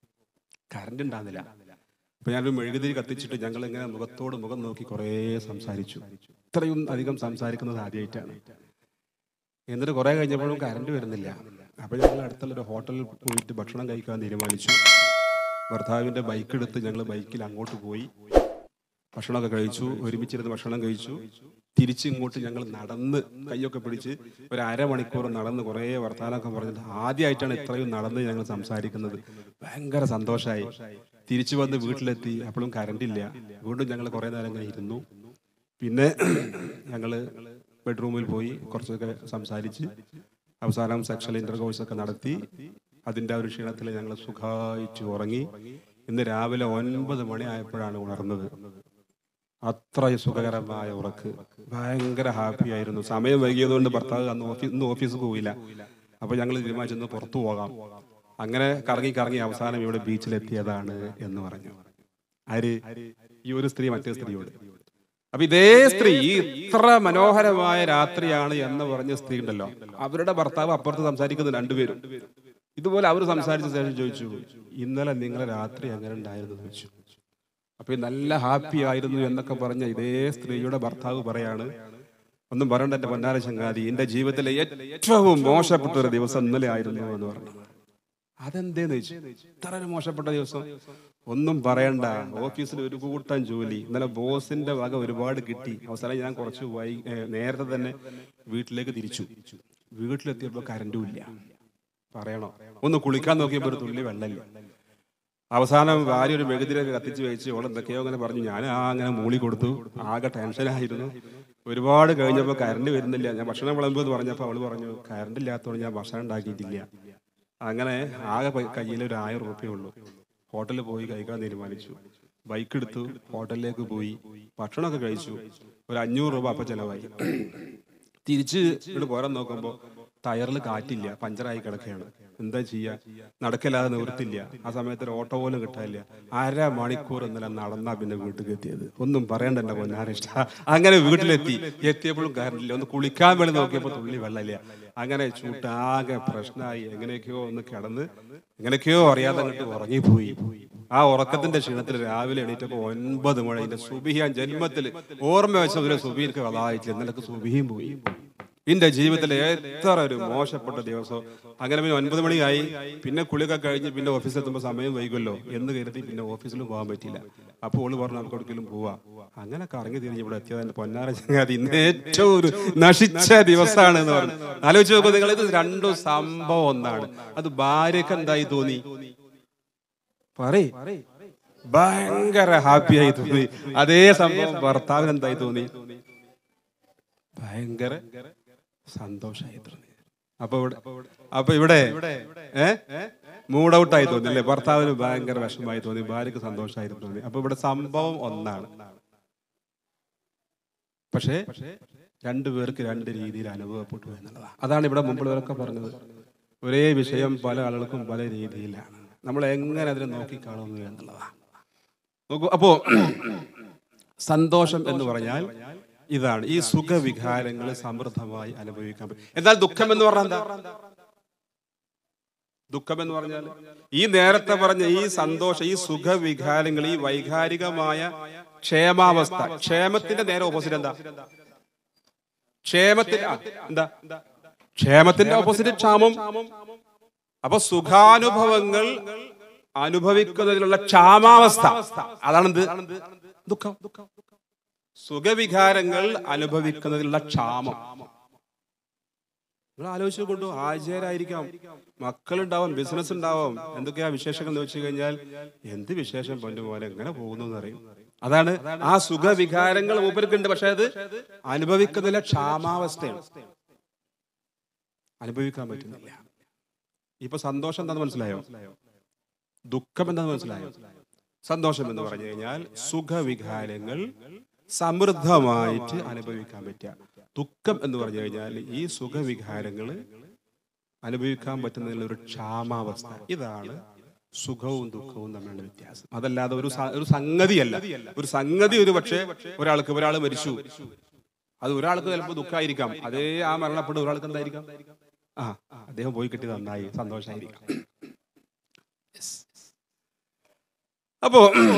കറണ്ട് ഉണ്ടാകുന്നില്ല അപ്പൊ ഞാനൊരു മെഴുകുതിരി കത്തിച്ചിട്ട് ഞങ്ങൾ ഇങ്ങനെ മുഖത്തോട് മുഖം നോക്കി കുറേ സംസാരിച്ചു ഇത്രയും അധികം സംസാരിക്കുന്നത് ആദ്യമായിട്ടാണ് എന്നിട്ട് കുറെ കഴിഞ്ഞപ്പോഴും കറണ്ട് വരുന്നില്ല അപ്പൊ ഞങ്ങൾ അടുത്തുള്ള ഒരു ഹോട്ടലിൽ പോയിട്ട് ഭക്ഷണം കഴിക്കാൻ തീരുമാനിച്ചു ഭർത്താവിന്റെ ബൈക്ക് എടുത്ത് ഞങ്ങൾ ബൈക്കിൽ അങ്ങോട്ട് പോയി ഭക്ഷണമൊക്കെ കഴിച്ചു ഒരുമിച്ചിരുന്ന് ഭക്ഷണം കഴിച്ചു തിരിച്ചിങ്ങോട്ട് ഞങ്ങൾ നടന്ന് കൈയൊക്കെ പിടിച്ച് ഒരു അരമണിക്കൂർ നടന്ന് കുറേ വർത്തമാനമൊക്കെ പറഞ്ഞിട്ട് ആദ്യമായിട്ടാണ് ഇത്രയും നടന്ന് ഞങ്ങൾ സംസാരിക്കുന്നത് ഭയങ്കര സന്തോഷമായി തിരിച്ചു വന്ന് വീട്ടിലെത്തി അപ്പോഴും കറണ്ട് ഇല്ല വീണ്ടും ഞങ്ങൾ കുറേ നേരം ഇങ്ങനെ ഇരുന്നു പിന്നെ ഞങ്ങൾ ബെഡ്റൂമിൽ പോയി കുറച്ചൊക്കെ സംസാരിച്ച് അവസാനം സെക്ഷൽ ഇന്റർകോഴ്സ് ഒക്കെ നടത്തി അതിന്റെ ആ ഒരു ക്ഷീണത്തിൽ ഞങ്ങൾ സുഖമായിട്ട് ഉറങ്ങി ഇന്ന് രാവിലെ ഒൻപത് മണി ആയപ്പോഴാണ് ഉണർന്നത് അത്ര സുഖകരമായ ഉറക്ക് ഭയങ്കര ഹാപ്പി ആയിരുന്നു സമയം വൈകിയതുകൊണ്ട് ഭർത്താവ് അന്ന് ഓഫീസ് ഇന്ന് ഓഫീസിൽ പോയില്ല അപ്പൊ ഞങ്ങൾ തീരുമാനിച്ചെന്ന് പുറത്തു പോകാം അങ്ങനെ കറങ്ങി കറങ്ങി അവസാനം ഇവിടെ ബീച്ചിലെത്തിയതാണ് എന്ന് പറഞ്ഞു ആര് ഈ ഒരു സ്ത്രീ മറ്റേ സ്ത്രീയോട് അപ്പൊ ഇതേ സ്ത്രീ ഇത്ര മനോഹരമായ രാത്രിയാണ് എന്ന് പറഞ്ഞ സ്ത്രീ ഉണ്ടല്ലോ അവരുടെ ഭർത്താവ് അപ്പുറത്ത് സംസാരിക്കുന്നത് രണ്ടുപേരും ഇതുപോലെ അവർ സംസാരിച്ച ശേഷം ചോദിച്ചു ഇന്നലെ നിങ്ങളെ രാത്രി എങ്ങനെ ഉണ്ടായിരുന്നു എന്ന് ചോദിച്ചു അപ്പൊ ഈ നല്ല ഹാപ്പി ആയിരുന്നു എന്നൊക്കെ പറഞ്ഞ ഇതേ സ്ത്രീയുടെ ഭർത്താവ് പറയാണ് ഒന്നും പറയണ്ട എന്റെ പൊന്നാര ചങ്ങാതി എന്റെ ജീവിതത്തിലെ ഏറ്റവും മോശപ്പെട്ട ഒരു ദിവസം ഇന്നലെ ആയിരുന്നു എന്ന് പറഞ്ഞു അതെന്തേന്ന് ചോദിച്ചു ഇത്ര ഒരു മോശപ്പെട്ട ദിവസം ഒന്നും പറയണ്ട ഓഫീസിൽ ഒരു കൂട്ടം ജോലി ഇന്നലെ ബോസിന്റെ വക ഒരുപാട് കിട്ടി അവസാനം ഞാൻ കുറച്ച് വൈ ഏ, നേരത്തെ തന്നെ വീട്ടിലേക്ക് തിരിച്ചു വീട്ടിലെത്തിയപ്പോൾ കരണ്ടും ഇല്ല പറയണോ ഒന്ന് കുളിക്കാൻ നോക്കിയപ്പോൾ ഒരു തുള്ളി വെള്ളമില്ല അവസാനം ഭാര്യ ഒരു മെഴുകുതിരൊക്കെ കത്തിച്ച് വെച്ച് ഓൾ എന്തൊക്കെയോ അങ്ങനെ പറഞ്ഞു ഞാൻ ആ അങ്ങനെ മൂളി കൊടുത്തു ആകെ ടെൻഷനായിരുന്നു ഒരുപാട് കഴിഞ്ഞപ്പോൾ കറണ്ട് വരുന്നില്ല ഞാൻ ഭക്ഷണം വിളമ്പെന്ന് പറഞ്ഞപ്പോൾ അവള് പറഞ്ഞു കറണ്ട് ഇല്ലാത്തതുകൊണ്ട് ഞാൻ ഭക്ഷണം ഉണ്ടാക്കിയിട്ടില്ല അങ്ങനെ ആകെ പൈ- കയ്യിൽ ഒരു ആയിരം റുപ്യ ഉള്ളൂ ഹോട്ടലിൽ പോയി കഴിക്കാൻ തീരുമാനിച്ചു ബൈക്ക് എടുത്തു ഹോട്ടലിലേക്ക് പോയി ഭക്ഷണമൊക്കെ കഴിച്ചു ഒരു അഞ്ഞൂറ് രൂപ അപ്പൊ ചെലവായി തിരിച്ച് ഇവിടെ പോരാൻ നോക്കുമ്പോ ടയറിൽ കാറ്റില്ല പഞ്ചറായി കിടക്കുകയാണ് എന്താ ചെയ്യാ നടക്കല്ലാതെ നിവൃത്തില്ല ആ സമയത്ത് ഒരു ഓട്ടോ പോലും കിട്ടാനില്ല അര മണിക്കൂർ ഇന്നലെ നടന്നാ പിന്നെ വീട്ടിൽ എത്തിയത് ഒന്നും പറയണ്ട എന്റെ പൊന്നാരിഷ്ട അങ്ങനെ വീട്ടിലെത്തി എത്തിയപ്പോഴും കറണ്ടില്ല ഒന്ന് കുളിക്കാൻ വേണ്ടി നോക്കിയപ്പോൾ തുള്ളി വെള്ളമില്ല അങ്ങനെ ചൂട്ടാകെ പ്രശ്നമായി എങ്ങനെയൊക്കെയോ ഒന്ന് കിടന്ന് എങ്ങനെയൊക്കെയോ അറിയാതെ അങ്ങോട്ട് ഉറങ്ങിപ്പോയി ആ ഉറക്കത്തിന്റെ ക്ഷീണത്തിൽ രാവിലെ എണീറ്റപ്പോ ഒൻപത് മണി എന്റെ സുബിഹിയാൻ ജന്മത്തിൽ ഓർമ്മ വെച്ച ഒരു സുബീർക്ക് കഥായിട്ടില്ല ഇന്നലെ സുബിഹിയും പോയി എന്റെ ജീവിതത്തിലെ എത്ര ഒരു മോശപ്പെട്ട ദിവസം അങ്ങനെ പിന്നെ ഒൻപത് മണിയായി പിന്നെ കുളിയൊക്കെ കഴിഞ്ഞ് പിന്നെ ഓഫീസിൽ എത്തുമ്പോൾ സമയം വൈകുമല്ലോ എന്ന് കരുതി പിന്നെ ഓഫീസിലും പോകാൻ പറ്റിയില്ല അപ്പോൾ ഓള് പറഞ്ഞു നമുക്ക് എവിടെയെങ്കിലും പോവാ അങ്ങനെ കറങ്ങി തിരിഞ്ഞ് ഇവിടെ എത്തിയത് എന്റെ പൊന്നാര ചങ്ങാതി ഇന്ന് ഏറ്റവും ഒരു നശിച്ച ദിവസമാണ് എന്ന് പറഞ്ഞു ആലോചിച്ച് നോക്കൂ നിങ്ങൾ ഇത് രണ്ടും സംഭവം ഒന്നാണ് അത് ഭാര്യക്ക് എന്തായി തോന്നി പറയ് ഭയങ്കര ഹാപ്പിയായി തോന്നി അതേ സംഭവം ഭർത്താവിന് എന്തായി തോന്നി ഭയങ്കര സന്തോഷമായി തോന്നി അപ്പൊ ഇവിടെ അപ്പൊ ഇവിടെ ഏ മൂഡ് ഔട്ട് ആയി തോന്നി അല്ലേ ഭർത്താവിന് ഭയങ്കര വിഷമമായി തോന്നി ഭാര്യക്ക് സന്തോഷമായി തോന്നി അപ്പൊ ഇവിടെ സംഭവം ഒന്നാണ് പക്ഷേ രണ്ടുപേർക്ക് രണ്ട് രീതിയിൽ അനുഭവപ്പെട്ടു എന്നുള്ളതാണ് അതാണ് ഇവിടെ മുമ്പുള്ളവരൊക്കെ പറഞ്ഞത് ഒരേ വിഷയം പല ആളുകൾക്കും പല രീതിയിലാണ് നമ്മൾ എങ്ങനെ അതിനെ നോക്കിക്കാണുന്നു എന്നുള്ളതാണ് നോക്കൂ അപ്പോ സന്തോഷം എന്ന് പറഞ്ഞാൽ ഇതാണ് ഈ സുഖവികാരങ്ങൾ സമൃദ്ധമായി അനുഭവിക്കാൻ പറ്റും എന്നാൽ ദുഃഖം എന്ന് പറഞ്ഞാൽ എന്താ ദുഃഖം എന്ന് പറഞ്ഞാൽ ഈ നേരത്തെ പറഞ്ഞ ഈ സന്തോഷം ഈ സുഖവികാരങ്ങൾ ഈ വൈകാരികമായ ക്ഷേമാവസ്ഥ ക്ഷേമത്തിന്റെ നേരെ ഓപ്പോസിറ്റ് എന്താ ക്ഷേമത്തിന്റെ ആ, എന്താ ക്ഷേമത്തിന്റെ ഓപ്പോസിറ്റ് ക്ഷാമം അപ്പൊ സുഖാനുഭവങ്ങൾ അനുഭവിക്കുന്നതിലുള്ള ക്ഷാമാവസ്ഥ അതാണെന്ത് ദുഃഖം സുഖവികാരങ്ങൾ അനുഭവിക്കുന്നതിലുള്ള ക്ഷാമം നിങ്ങൾ ആലോചിച്ചു കൊണ്ടു ആചാരായിരിക്കാം മക്കളുണ്ടാവും ബിസിനസ് ഉണ്ടാവും എന്തൊക്കെയാ വിശേഷങ്ങൾ എന്ന് വെച്ച് കഴിഞ്ഞാൽ എന്ത് വിശേഷം പൊന്നു പോലെ എങ്ങനെ പോകുന്നു എന്നറിയും അതാണ് ആ സുഖവികാരങ്ങൾ മൂപ്പർക്കുണ്ട് പക്ഷെ അത് അനുഭവിക്കുന്നതിലെ ക്ഷാമാവസ്ഥയാണ് അനുഭവിക്കാൻ പറ്റുന്നില്ല ഇപ്പൊ സന്തോഷം എന്താന്ന് മനസ്സിലായോ ദുഃഖം എന്താന്ന് മനസ്സിലായോ സന്തോഷം എന്ന് പറഞ്ഞു കഴിഞ്ഞാൽ സുഖവികാരങ്ങൾ സമൃദ്ധമായിട്ട് അനുഭവിക്കാൻ പറ്റുക ദുഃഖം എന്ന് പറഞ്ഞു കഴിഞ്ഞാൽ ഈ സുഖവികാരങ്ങൾ അനുഭവിക്കാൻ പറ്റുന്നതിലുള്ള ഒരു ക്ഷാമാവസ്ഥ ഇതാണ് സുഖവും ദുഃഖവും തമ്മിലുള്ള വ്യത്യാസം അതല്ലാതെ ഒരു സ- ഒരു സംഗതിയല്ല ഒരു സംഗതി ഒരു പക്ഷേ ഒരാൾക്ക് ഒരാൾ മരിച്ചു അത് ഒരാൾക്ക് ചിലപ്പോൾ ദുഃഖമായിരിക്കാം അതേ ആ മരണപ്പെട്ട ഒരാൾക്ക് എന്തായിരിക്കാം ആ അദ്ദേഹം പോയി കിട്ടി നന്നായി സന്തോഷമായിരിക്കും അപ്പോ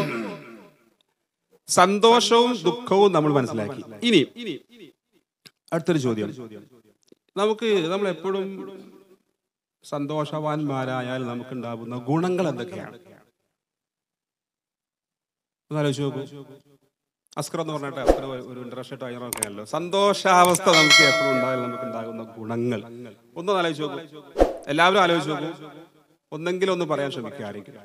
സന്തോഷവും ദുഃഖവും നമ്മൾ മനസ്സിലാക്കി ഇനി അടുത്തൊരു ചോദ്യം നമുക്ക് നമ്മൾ എപ്പോഴും സന്തോഷവാന്മാരായാൽ നമുക്കുണ്ടാകുന്ന ഗുണങ്ങൾ എന്തൊക്കെയാണ് ഒന്ന് ആലോചിച്ച് നോക്കൂ അസ്കർ എന്ന് പറഞ്ഞിട്ട് അസ്കർ ഒരു- ഒരു ഇൻട്രസ്റ്റ് ആണല്ലോ സന്തോഷാവസ്ഥ നമുക്ക് എപ്പോഴും ഉണ്ടായാലും നമുക്ക് ഉണ്ടാകുന്ന ഗുണങ്ങൾ ഒന്ന് ആലോചിച്ച് നോക്കൂ എല്ലാവരും ആലോചിച്ച് നോക്കൂ ഒന്നെങ്കിലും ഒന്ന് പറയാൻ ശ്രമിക്കുക ആരെങ്കിലും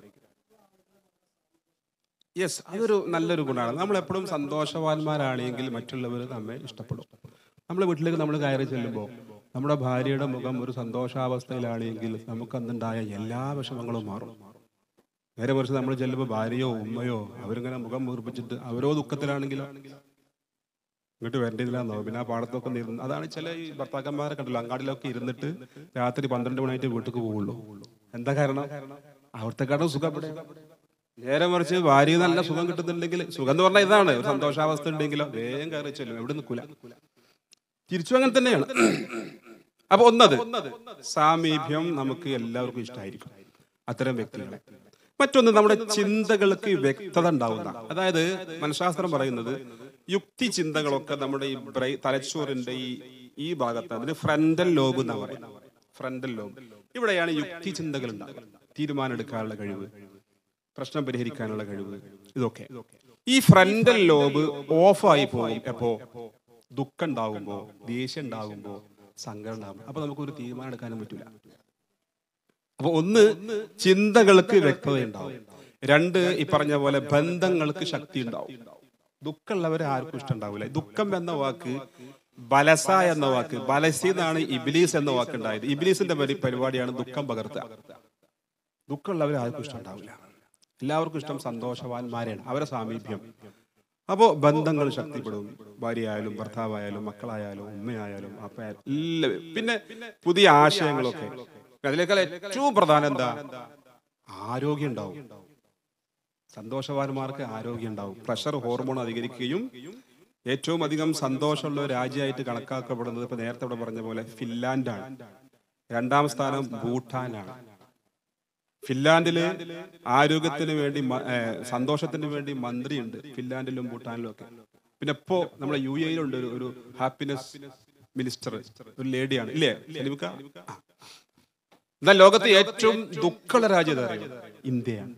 യെസ് അതൊരു നല്ലൊരു ഗുണമാണ് നമ്മൾ എപ്പോഴും സന്തോഷവാന്മാരാണെങ്കിൽ മറ്റുള്ളവർ നമ്മെ ഇഷ്ടപ്പെടും നമ്മുടെ വീട്ടിലേക്ക് നമ്മൾ കയറി ചെല്ലുമ്പോൾ നമ്മുടെ ഭാര്യയുടെ മുഖം ഒരു സന്തോഷാവസ്ഥയിലാണെങ്കിൽ നമുക്ക് അന്നുണ്ടായ എല്ലാ വിഷമങ്ങളും മാറും നേരെ മറിച്ച് നമ്മൾ ചെല്ലുമ്പോൾ ഭാര്യയോ ഉമ്മയോ അവരിങ്ങനെ മുഖം വീർപ്പിച്ചിട്ട് അവരോ ദുഃഖത്തിലാണെങ്കിലോ ഇങ്ങോട്ട് വരേണ്ടതില്ലാന്നോ പിന്നെ ആ പാടത്തൊക്കെ ഇരുന്ന് അതാണ് ചില ഈ ഭർത്താക്കന്മാരെ കണ്ടല്ലോ അങ്ങാടിലൊക്കെ ഇരുന്നിട്ട് രാത്രി പന്ത്രണ്ട് മണിയായിട്ട് വീട്ടിലേക്ക് പോവുള്ളൂ എന്താ കാരണം അവിടുത്തെക്കാട്ടും സുഖം ഇവിടെ നേരെ മറിച്ച് ഭാര്യ നല്ല സുഖം കിട്ടുന്നുണ്ടെങ്കിൽ സുഖം എന്ന് പറഞ്ഞാൽ ഇതാണ് ഒരു സന്തോഷാവസ്ഥ ഉണ്ടെങ്കിലോ വേഗം കയറി ചെല്ലും എവിടെ നിൽക്കൂല തിരിച്ചു അങ്ങനെ തന്നെയാണ് അപ്പൊ ഒന്നത് സാമീപ്യം നമുക്ക് എല്ലാവർക്കും ഇഷ്ടമായിരിക്കും അത്തരം വ്യക്തികളെ മറ്റൊന്ന് നമ്മുടെ ചിന്തകൾക്ക് വ്യക്തത ഉണ്ടാവുന്ന അതായത് മനഃശാസ്ത്രം പറയുന്നത് യുക്തി ചിന്തകളൊക്കെ നമ്മുടെ ഈ ബ്രൈ തലച്ചോറിന്റെ ഈ ഈ ഭാഗത്ത് അതിന് ഫ്രണ്ടൽ ലോബ് എന്നാ പറയുന്നത് ഫ്രണ്ടൽ ലോബ് ഇവിടെയാണ് യുക്തി ചിന്തകൾ ഉണ്ടാകുക തീരുമാനം എടുക്കാനുള്ള കഴിവ് പ്രശ്നം പരിഹരിക്കാനുള്ള കഴിവ് ഇതൊക്കെ ഈ ഫ്രണ്ടൽ ലോബ് ഓഫായി പോകും എപ്പോ ദുഃഖം ഉണ്ടാകുമ്പോ ദേഷ്യം ഉണ്ടാകുമ്പോ സങ്കടം ഉണ്ടാകുമ്പോ അപ്പൊ നമുക്ക് ഒരു തീരുമാനം എടുക്കാനും പറ്റില്ല അപ്പൊ ഒന്ന് ചിന്തകൾക്ക് വ്യക്തത ഉണ്ടാവും രണ്ട് ഈ പറഞ്ഞ പോലെ ബന്ധങ്ങൾക്ക് ശക്തി ഉണ്ടാവും ദുഃഖമുള്ളവരെ ആർക്കും ഇഷ്ടം ഉണ്ടാവില്ല ദുഃഖം എന്ന വാക്ക് ബലസ എന്ന വാക്ക് ബലസി എന്നാണ് ഇബിലീസ് എന്ന വാക്ക് ഉണ്ടായത് ഇബിലീസിന്റെ പരി- പരിപാടിയാണ് ദുഃഖം പകർത്തുക ദുഃഖമുള്ളവരെ ആർക്കും ഇഷ്ടം ഉണ്ടാവില്ല എല്ലാവർക്കും ഇഷ്ടം സന്തോഷവാന്മാരെയാണ് അവരെ സാമീപ്യം അപ്പോ ബന്ധങ്ങൾ ശക്തിപ്പെടും ഭാര്യയായാലും ഭർത്താവായാലും മക്കളായാലും ഉമ്മയായാലും അപ്പയായാലും എല്ലാവരും പിന്നെ പുതിയ ആശയങ്ങളൊക്കെ അതിനേക്കാൾ ഏറ്റവും പ്രധാനം എന്താ ആരോഗ്യം ഉണ്ടാവും സന്തോഷവാന്മാർക്ക് ആരോഗ്യം ഉണ്ടാവും പ്രഷർ ഹോർമോൺ അധികരിക്കുകയും ഏറ്റവും അധികം സന്തോഷമുള്ള ഒരു രാജ്യമായിട്ട് കണക്കാക്കപ്പെടുന്നത് ഇപ്പൊ നേരത്തെ ഇവിടെ പറഞ്ഞ പോലെ ഫിൻലാൻഡാണ് രണ്ടാം സ്ഥാനം ഭൂട്ടാനാണ് ഫിൻലാൻഡില് ആരോഗ്യത്തിന് വേണ്ടി മ- ഏ, സന്തോഷത്തിന് വേണ്ടി മന്ത്രിയുണ്ട് ഫിൻലാൻഡിലും ഭൂട്ടാനിലും ഒക്കെ പിന്നെ ഇപ്പോ നമ്മുടെ യു എയിലുണ്ട് ഒരു ഒരു ഹാപ്പിനെസ് മിനിസ്റ്റർ ഒരു ലേഡിയാണ് ഇല്ലേ സലിമിക്ക? ആ. എന്നാൽ ലോകത്തെ ഏറ്റവും ദുഃഖമുള്ള രാജ്യം ഏതാ അറിയോ? ഇന്ത്യയാണ്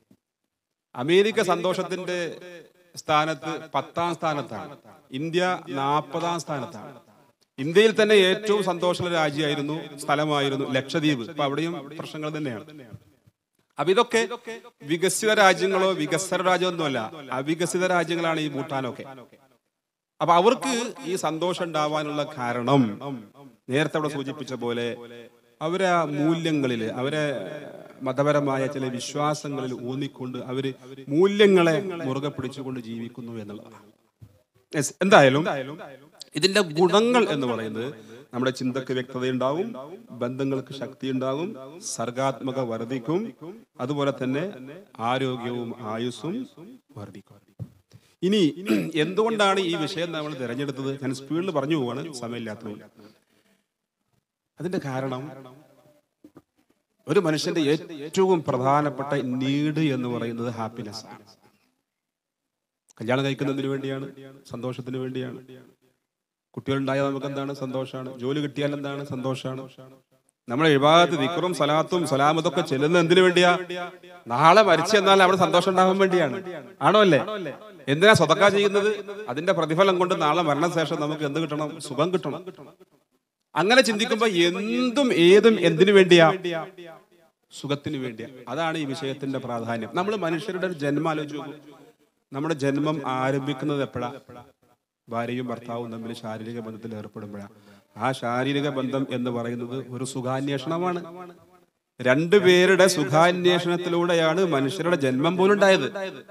അമേരിക്ക സന്തോഷത്തിന്റെ സ്ഥാനത്ത് പത്താം സ്ഥാനത്താണ് ഇന്ത്യ നാൽപ്പതാം സ്ഥാനത്താണ് ഇന്ത്യയിൽ തന്നെ ഏറ്റവും സന്തോഷമുള്ള രാജ്യമായിരുന്നു സ്ഥലമായിരുന്നു ലക്ഷദ്വീപ് അപ്പൊ അവിടെയും പ്രശ്നങ്ങൾ തന്നെയാണ് അപ്പൊ ഇതൊക്കെ വികസിത രാജ്യങ്ങളോ വികസന രാജ്യമൊന്നുമല്ല അവികസിത രാജ്യങ്ങളാണ് ഈ ഭൂട്ടാനൊക്കെ അപ്പൊ അവർക്ക് ഈ സന്തോഷം ഉണ്ടാവാനുള്ള കാരണം നേരത്തെ അവിടെ സൂചിപ്പിച്ച പോലെ അവരെ ആ മൂല്യങ്ങളിൽ അവരെ മതപരമായ ചില വിശ്വാസങ്ങളിൽ ഊന്നിക്കൊണ്ട് അവര് മൂല്യങ്ങളെ മുറുകെ പിടിച്ചുകൊണ്ട് ജീവിക്കുന്നു എന്നുള്ളതാണ് Yes, എന്തായാലും ഇതിന്റെ ഗുണങ്ങൾ എന്ന് പറയുന്നത് നമ്മുടെ ചിന്തക്ക് വ്യക്തതയുണ്ടാവും ബന്ധങ്ങൾക്ക് ശക്തി ഉണ്ടാകും സർഗാത്മക വർദ്ധിക്കും അതുപോലെ തന്നെ ആരോഗ്യവും ആയുസ്സും വർദ്ധിക്കും ഇനി എന്തുകൊണ്ടാണ് ഈ വിഷയം നമ്മൾ തിരഞ്ഞെടുത്തത് ഞാൻ സ്പീഡിൽ പറഞ്ഞു പോവാണ് സമയമില്ലാത്തതുകൊണ്ട് അതിന്റെ കാരണം ഒരു മനുഷ്യന്റെ ഏറ്റവും പ്രധാനപ്പെട്ട നീഡ് എന്ന് പറയുന്നത് ഹാപ്പിനെസ് ആണ് കല്യാണം കഴിക്കുന്നതിന് വേണ്ടിയാണ് സന്തോഷത്തിന് വേണ്ടിയാണ് കുട്ടികളുണ്ടായാൽ നമുക്ക് എന്താണ് സന്തോഷമാണ് ജോലി കിട്ടിയാൽ എന്താണ് സന്തോഷമാണ് നമ്മൾ വിഭാഗത്ത് വിക്രും സലാത്തും സലാമതൊക്കെ ചെല്ലുന്ന എന്തിനു വേണ്ടിയാ നാളെ മരിച്ചു എന്നാൽ അവിടെ സന്തോഷം ഉണ്ടാകാൻ വേണ്ടിയാണ് ആണോ അല്ലേ എന്തിനാ സ്വതക്ക ചെയ്യുന്നത് അതിന്റെ പ്രതിഫലം കൊണ്ട് നാളെ മരണശേഷം നമുക്ക് എന്ത് കിട്ടണം സുഖം കിട്ടണം അങ്ങനെ ചിന്തിക്കുമ്പോ എന്തും ഏതും എന്തിനു വേണ്ടിയാ സുഖത്തിന് വേണ്ടിയാ അതാണ് ഈ വിഷയത്തിന്റെ പ്രാധാന്യം നമ്മൾ മനുഷ്യരുടെ ഒരു ജന്മം ആലോചിച്ച് നോക്കൂ നമ്മുടെ ജന്മം ആരംഭിക്കുന്നത് എപ്പോഴാ ഭാര്യയും ഭർത്താവും തമ്മിൽ ശാരീരിക ബന്ധത്തിൽ ഏർപ്പെടുമ്പോഴാണ് ആ ശാരീരിക ബന്ധം എന്ന് പറയുന്നത് ഒരു സുഖാന്വേഷണമാണ് രണ്ടുപേരുടെ സുഖാന്വേഷണത്തിലൂടെയാണ് മനുഷ്യരുടെ ജന്മം പോലും ഉണ്ടായത്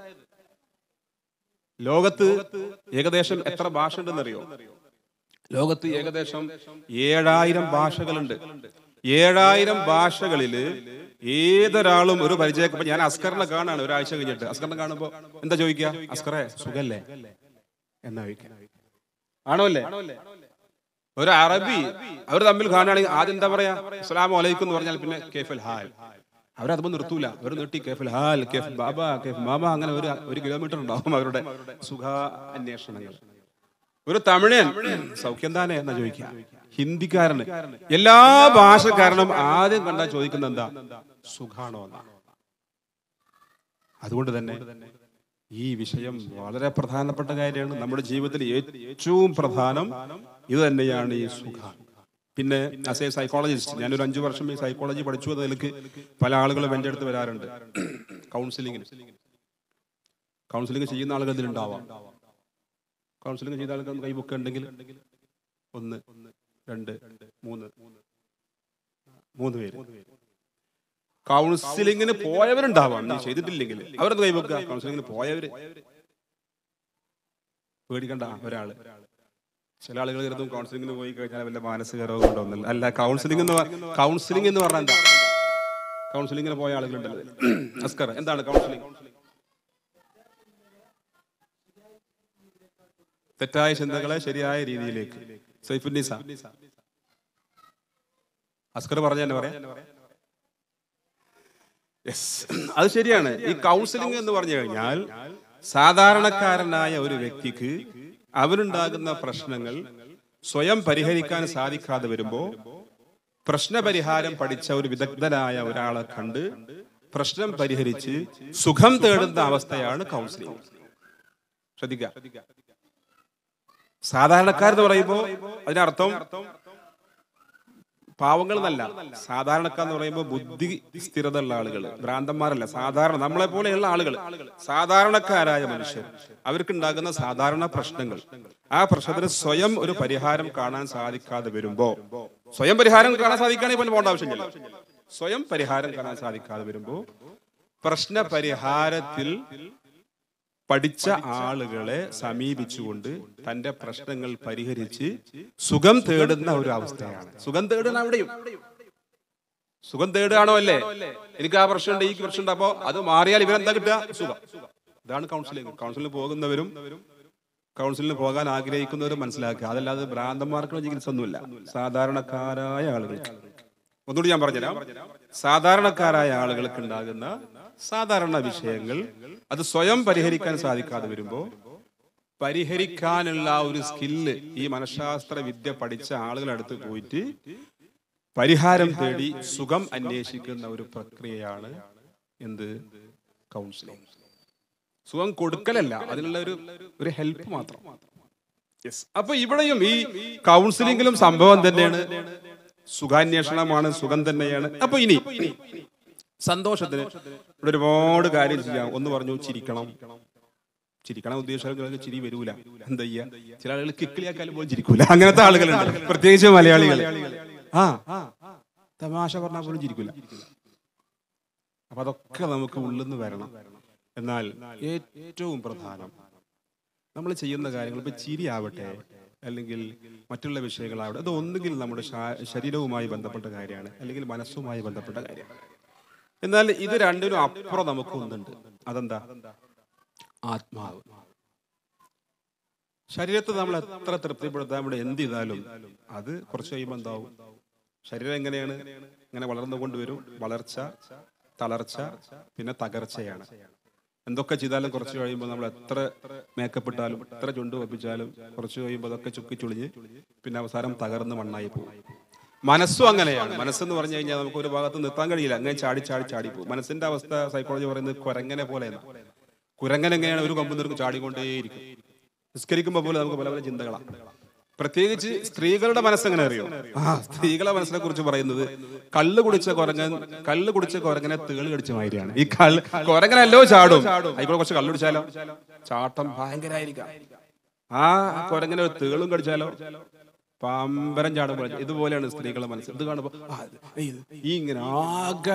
ലോകത്ത് ഏകദേശം എത്ര ഭാഷ ഉണ്ടെന്നറിയോ ലോകത്ത് ഏകദേശം ഏഴായിരം ഭാഷകളുണ്ട് ഏഴായിരം ഭാഷകളില് ഏതൊരാളും ഒരു പരിചയം ഇപ്പൊ ഞാൻ അസ്കറിനെ കാണാണ് ഒരാഴ്ച കഴിഞ്ഞിട്ട് അസ്കറിനെ കാണുമ്പോ എന്താ ചോദിക്കുക അസ്കറെ സുഖല്ലേ എന്നാ ചോദിക്കുക ആണോ അല്ലേ ഒരു അറബി അവർ തമ്മിൽ കാണുകയാണെങ്കിൽ ആദ്യം എന്താ പറയാ അസ്സലാമു അലൈക്കും എന്ന് പറഞ്ഞാൽ പിന്നെ കേഫൽ ഹാൽ അവരതുമ്പോൾ നിർത്തൂല അവർ നിർത്തി കേഫൽ ഹാൽ കേഫ് ബാബ കേഫ് മാമ അങ്ങനെ ഒരു ഒരു കിലോമീറ്റർ ഉണ്ടാവും അവരുടെ സുഖ അന്വേഷണങ്ങൾ ഒരു തമിഴൻ സൗഖ്യം താനെ എന്നാ ചോദിക്കുക ഹിന്ദിക്കാരന് എല്ലാ ഭാഷക്കാരനും ആദ്യം കണ്ടാ ചോദിക്കുന്ന എന്താ സുഖാണോ എന്നാ അതുകൊണ്ട് തന്നെ ഈ വിഷയം വളരെ പ്രധാനപ്പെട്ട കാര്യമാണ് നമ്മുടെ ജീവിതത്തിൽ ഏറ്റവും പ്രധാനം ഇത് തന്നെയാണ് ഈ സുഖം പിന്നെ ആസ് എ സൈക്കോളജിസ്റ്റ് ഞാനൊരു അഞ്ചു വർഷം ഈ സൈക്കോളജി പഠിച്ചു എന്ന നിലക്ക് പല ആളുകളും എൻ്റെ അടുത്ത് വരാറുണ്ട് കൗൺസിലിങ്ങിന് കൗൺസിലിംഗ് ചെയ്യുന്ന ആളുകൾ ഇതിലുണ്ടാവാം കൗൺസിലിംഗ് ചെയ്ത ആളുകൾ കൈബുക്ക് ഉണ്ടെങ്കിൽ ഒന്ന് രണ്ട് മൂന്ന് മൂന്ന് പേര് കൗൺസിലിങ്ങിന് പോയവരുണ്ടാവാം നീ ചെയ്തിട്ടില്ലെങ്കിൽ അവരത് കൈവെക്കുക കൗൺസിലിങ്ങിന് പോയവര് പേടിക്കണ്ട ഒരാള് ചില ആളുകൾ കരുതും കൗൺസിലിങ്ങിന് പോയി കഴിഞ്ഞാൽ വല്ല മാനസിക രോഗം ഉണ്ടോന്നല്ല അല്ല കൗൺസിലിംഗ് എന്ന് കൗൺസിലിംഗ് എന്ന് പറഞ്ഞാൽ എന്താ കൗൺസിലിങ്ങിന് പോയ ആളുകളുണ്ടല്ലോ അസ്കർ എന്താണ് കൗൺസിലിംഗ് തെറ്റായ ചിന്തകളെ ശരിയായ രീതിയിലേക്ക് സൈഫുന്നീസ അസ്കർ പറഞ്ഞ തന്നെ പറയാം യെസ് അത് ശരിയാണ് ഈ കൗൺസിലിംഗ് എന്ന് പറഞ്ഞു കഴിഞ്ഞാൽ സാധാരണക്കാരനായ ഒരു വ്യക്തിക്ക് അവനുണ്ടാകുന്ന പ്രശ്നങ്ങൾ സ്വയം പരിഹരിക്കാൻ സാധിക്കാതെ വരുമ്പോ പ്രശ്നപരിഹാരം പഠിച്ച ഒരു വിദഗ്ധനായ ഒരാളെ കണ്ട് പ്രശ്നം പരിഹരിച്ച് സുഖം തേടുന്ന അവസ്ഥയാണ് കൗൺസിലിംഗ് ശ്രദ്ധിക്കുക സാധാരണക്കാരെന്ന് പറയുമ്പോ അതിനർത്ഥം പാവങ്ങൾ എന്നല്ല സാധാരണക്കാരെന്ന് പറയുമ്പോൾ ബുദ്ധി സ്ഥിരത ഉള്ള ആളുകൾ ഭ്രാന്തന്മാരല്ല സാധാരണ നമ്മളെ പോലെയുള്ള ആളുകൾ സാധാരണക്കാരായ മനുഷ്യർ അവർക്കുണ്ടാകുന്ന സാധാരണ പ്രശ്നങ്ങൾ ആ പ്രശ്നത്തിന് സ്വയം ഒരു പരിഹാരം കാണാൻ സാധിക്കാതെ വരുമ്പോ സ്വയം പരിഹാരം കാണാൻ സാധിക്കുകയാണെങ്കിൽ പിന്നെ പോകേണ്ട ആവശ്യമില്ല സ്വയം പരിഹാരം കാണാൻ സാധിക്കാതെ വരുമ്പോ പ്രശ്ന പരിഹാരത്തിൽ പഠിച്ച ആളുകളെ സമീപിച്ചുകൊണ്ട് തന്റെ പ്രശ്നങ്ങൾ പരിഹരിച്ച് സുഖം തേടുന്ന ഒരു അവസ്ഥയാണ് സുഖം തേടുന്ന അവിടെയും സുഖം തേടുകയാണോ അല്ലേ എനിക്ക് ആ പ്രശ്നമുണ്ട് ഈ പ്രശ്നമുണ്ട് അപ്പോ അത് മാറിയാൽ ഇവരെന്താ കിട്ടുക സുഖം ഇതാണ് കൗൺസിലിംഗ് കൗൺസിലിംഗ് പോകുന്നവരും കൗൺസിലിന് പോകാൻ ആഗ്രഹിക്കുന്നവരും മനസ്സിലാക്കുക അതല്ലാതെ ഭ്രാന്തന്മാർക്കുള്ള ചികിത്സ ഒന്നുമില്ല സാധാരണക്കാരായ ആളുകൾക്ക് ഒന്നുകൂടി ഞാൻ പറഞ്ഞുതരാം സാധാരണക്കാരായ ആളുകൾക്ക് ഉണ്ടാകുന്ന സാധാരണ വിഷയങ്ങൾ അത് സ്വയം പരിഹരിക്കാൻ സാധിക്കാതെ വരുമ്പോ പരിഹരിക്കാനുള്ള ഒരു സ്കില്ല് ഈ മനഃശാസ്ത്ര വിദ്യ പഠിച്ച ആളുകളടുത്ത് പോയിട്ട് പരിഹാരം തേടി സുഖം അന്വേഷിക്കുന്ന ഒരു പ്രക്രിയയാണ് എന്ത് കൗൺസിലിംഗ് സുഖം കൊടുക്കലല്ല അതിനുള്ള ഒരു ഒരു ഹെൽപ്പ് മാത്രം യെസ് അപ്പൊ ഇവിടെയും ഈ കൗൺസിലിംഗിലും സംഭവം തന്നെയാണ് സുഖാന്വേഷണമാണ് സുഖം തന്നെയാണ് അപ്പൊ ഇനി സന്തോഷത്തിന് ഇവിടെ ഒരുപാട് കാര്യം ചെയ്യാം ഒന്ന് പറഞ്ഞു ചിരിക്കണം ചിരിക്കണം ഉദ്ദേശിച്ചാൽ ചിരി വരൂല എന്താ ചെയ്യാ ചില ആളുകൾ കിക്കിളിയാക്കാലും പോലും ചിരിക്കൂല അങ്ങനത്തെ ആളുകളുണ്ട് പ്രത്യേകിച്ച് മലയാളികൾ ആ തമാശ പറഞ്ഞാൽ പോലും ചിരിക്കൂല അപ്പൊ അതൊക്കെ നമുക്ക് ഉള്ളിൽ നിന്ന് വരണം എന്നാൽ ഏറ്റവും പ്രധാനം നമ്മൾ ചെയ്യുന്ന കാര്യങ്ങൾ ഇപ്പൊ ചിരിയാവട്ടെ അല്ലെങ്കിൽ മറ്റുള്ള വിഷയങ്ങളാവട്ടെ അത് ഒന്നുകിൽ നമ്മുടെ ശാ- ശരീരവുമായി ബന്ധപ്പെട്ട കാര്യമാണ് അല്ലെങ്കിൽ മനസ്സുമായി ബന്ധപ്പെട്ട കാര്യമാണ് എന്നാൽ ഇത് രണ്ടിനും അപ്പുറം നമുക്ക് ഒന്നുണ്ട് അതെന്താ ആത്മാവ് ശരീരത്തെ നമ്മൾ എത്ര തൃപ്തിപ്പെടുത്താൻ ഇവിടെ എന്ത് ചെയ്താലും അത് കുറച്ച് കഴിയുമ്പോൾ എന്താവും ശരീരം എങ്ങനെയാണ് ഇങ്ങനെ വളർന്നു കൊണ്ടുവരും വളർച്ച തളർച്ച പിന്നെ തകർച്ചയാണ് എന്തൊക്കെ ചെയ്താലും കുറച്ച് കഴിയുമ്പോൾ നമ്മൾ എത്ര മേക്കപ്പ് ഇട്ടാലും എത്ര ചുണ്ട് വപ്പിച്ചാലും കുറച്ച് കഴിയുമ്പോൾ അതൊക്കെ ചുക്കി ചുളിഞ്ഞ് പിന്നെ അവസാനം തകർന്ന് മണ്ണായി പോകും മനസ്സും അങ്ങനെയാണ് മനസ്സെന്ന് പറഞ്ഞു കഴിഞ്ഞാൽ നമുക്ക് ഒരു ഭാഗത്ത് നിർത്താൻ കഴിയില്ല അങ്ങനെ ചാടി ചാടി ചാടി പോകും മനസ്സിന്റെ അവസ്ഥ സൈക്കോളജി പറയുന്നത് കുരങ്ങനെ പോലെയാണ് കുരങ്ങൻ എങ്ങനെയാണ് ഒരു കൊമ്പ് നിർക്ക് ചാടിക്കൊണ്ടേയിരിക്കും നിസ്കരിക്കുമ്പോൾ പോലെ നമുക്ക് പല പല ചിന്തകളാണ് പ്രത്യേകിച്ച് സ്ത്രീകളുടെ മനസ്സെങ്ങനെ അറിയോ ആ സ്ത്രീകളെ മനസ്സിനെ കുറിച്ച് പറയുന്നത് കള്ള് കുടിച്ച കുരങ്ങൻ കള്ള് കുടിച്ച കുരങ്ങനെ തേള് കടിച്ച മാതിരിയാണ് ഈ കള്ള് കുരങ്ങനല്ലോ ചാടും ആയിക്കോട്ടെ കുറച്ച് കള്ള് കുടിച്ചാലോ ചാട്ടം ഭയങ്കരമായിരിക്കാം ആ കുരങ്ങനെ ഒരു തേളും കടിച്ചാലോ പമ്പരം ചാടും പോലെ ഇതുപോലെയാണ് സ്ത്രീകളെ മനസ്സ് ഇത് കാണുമ്പോ ആ, ഇത്, ഈ ഇങ്ങനെ ആകെ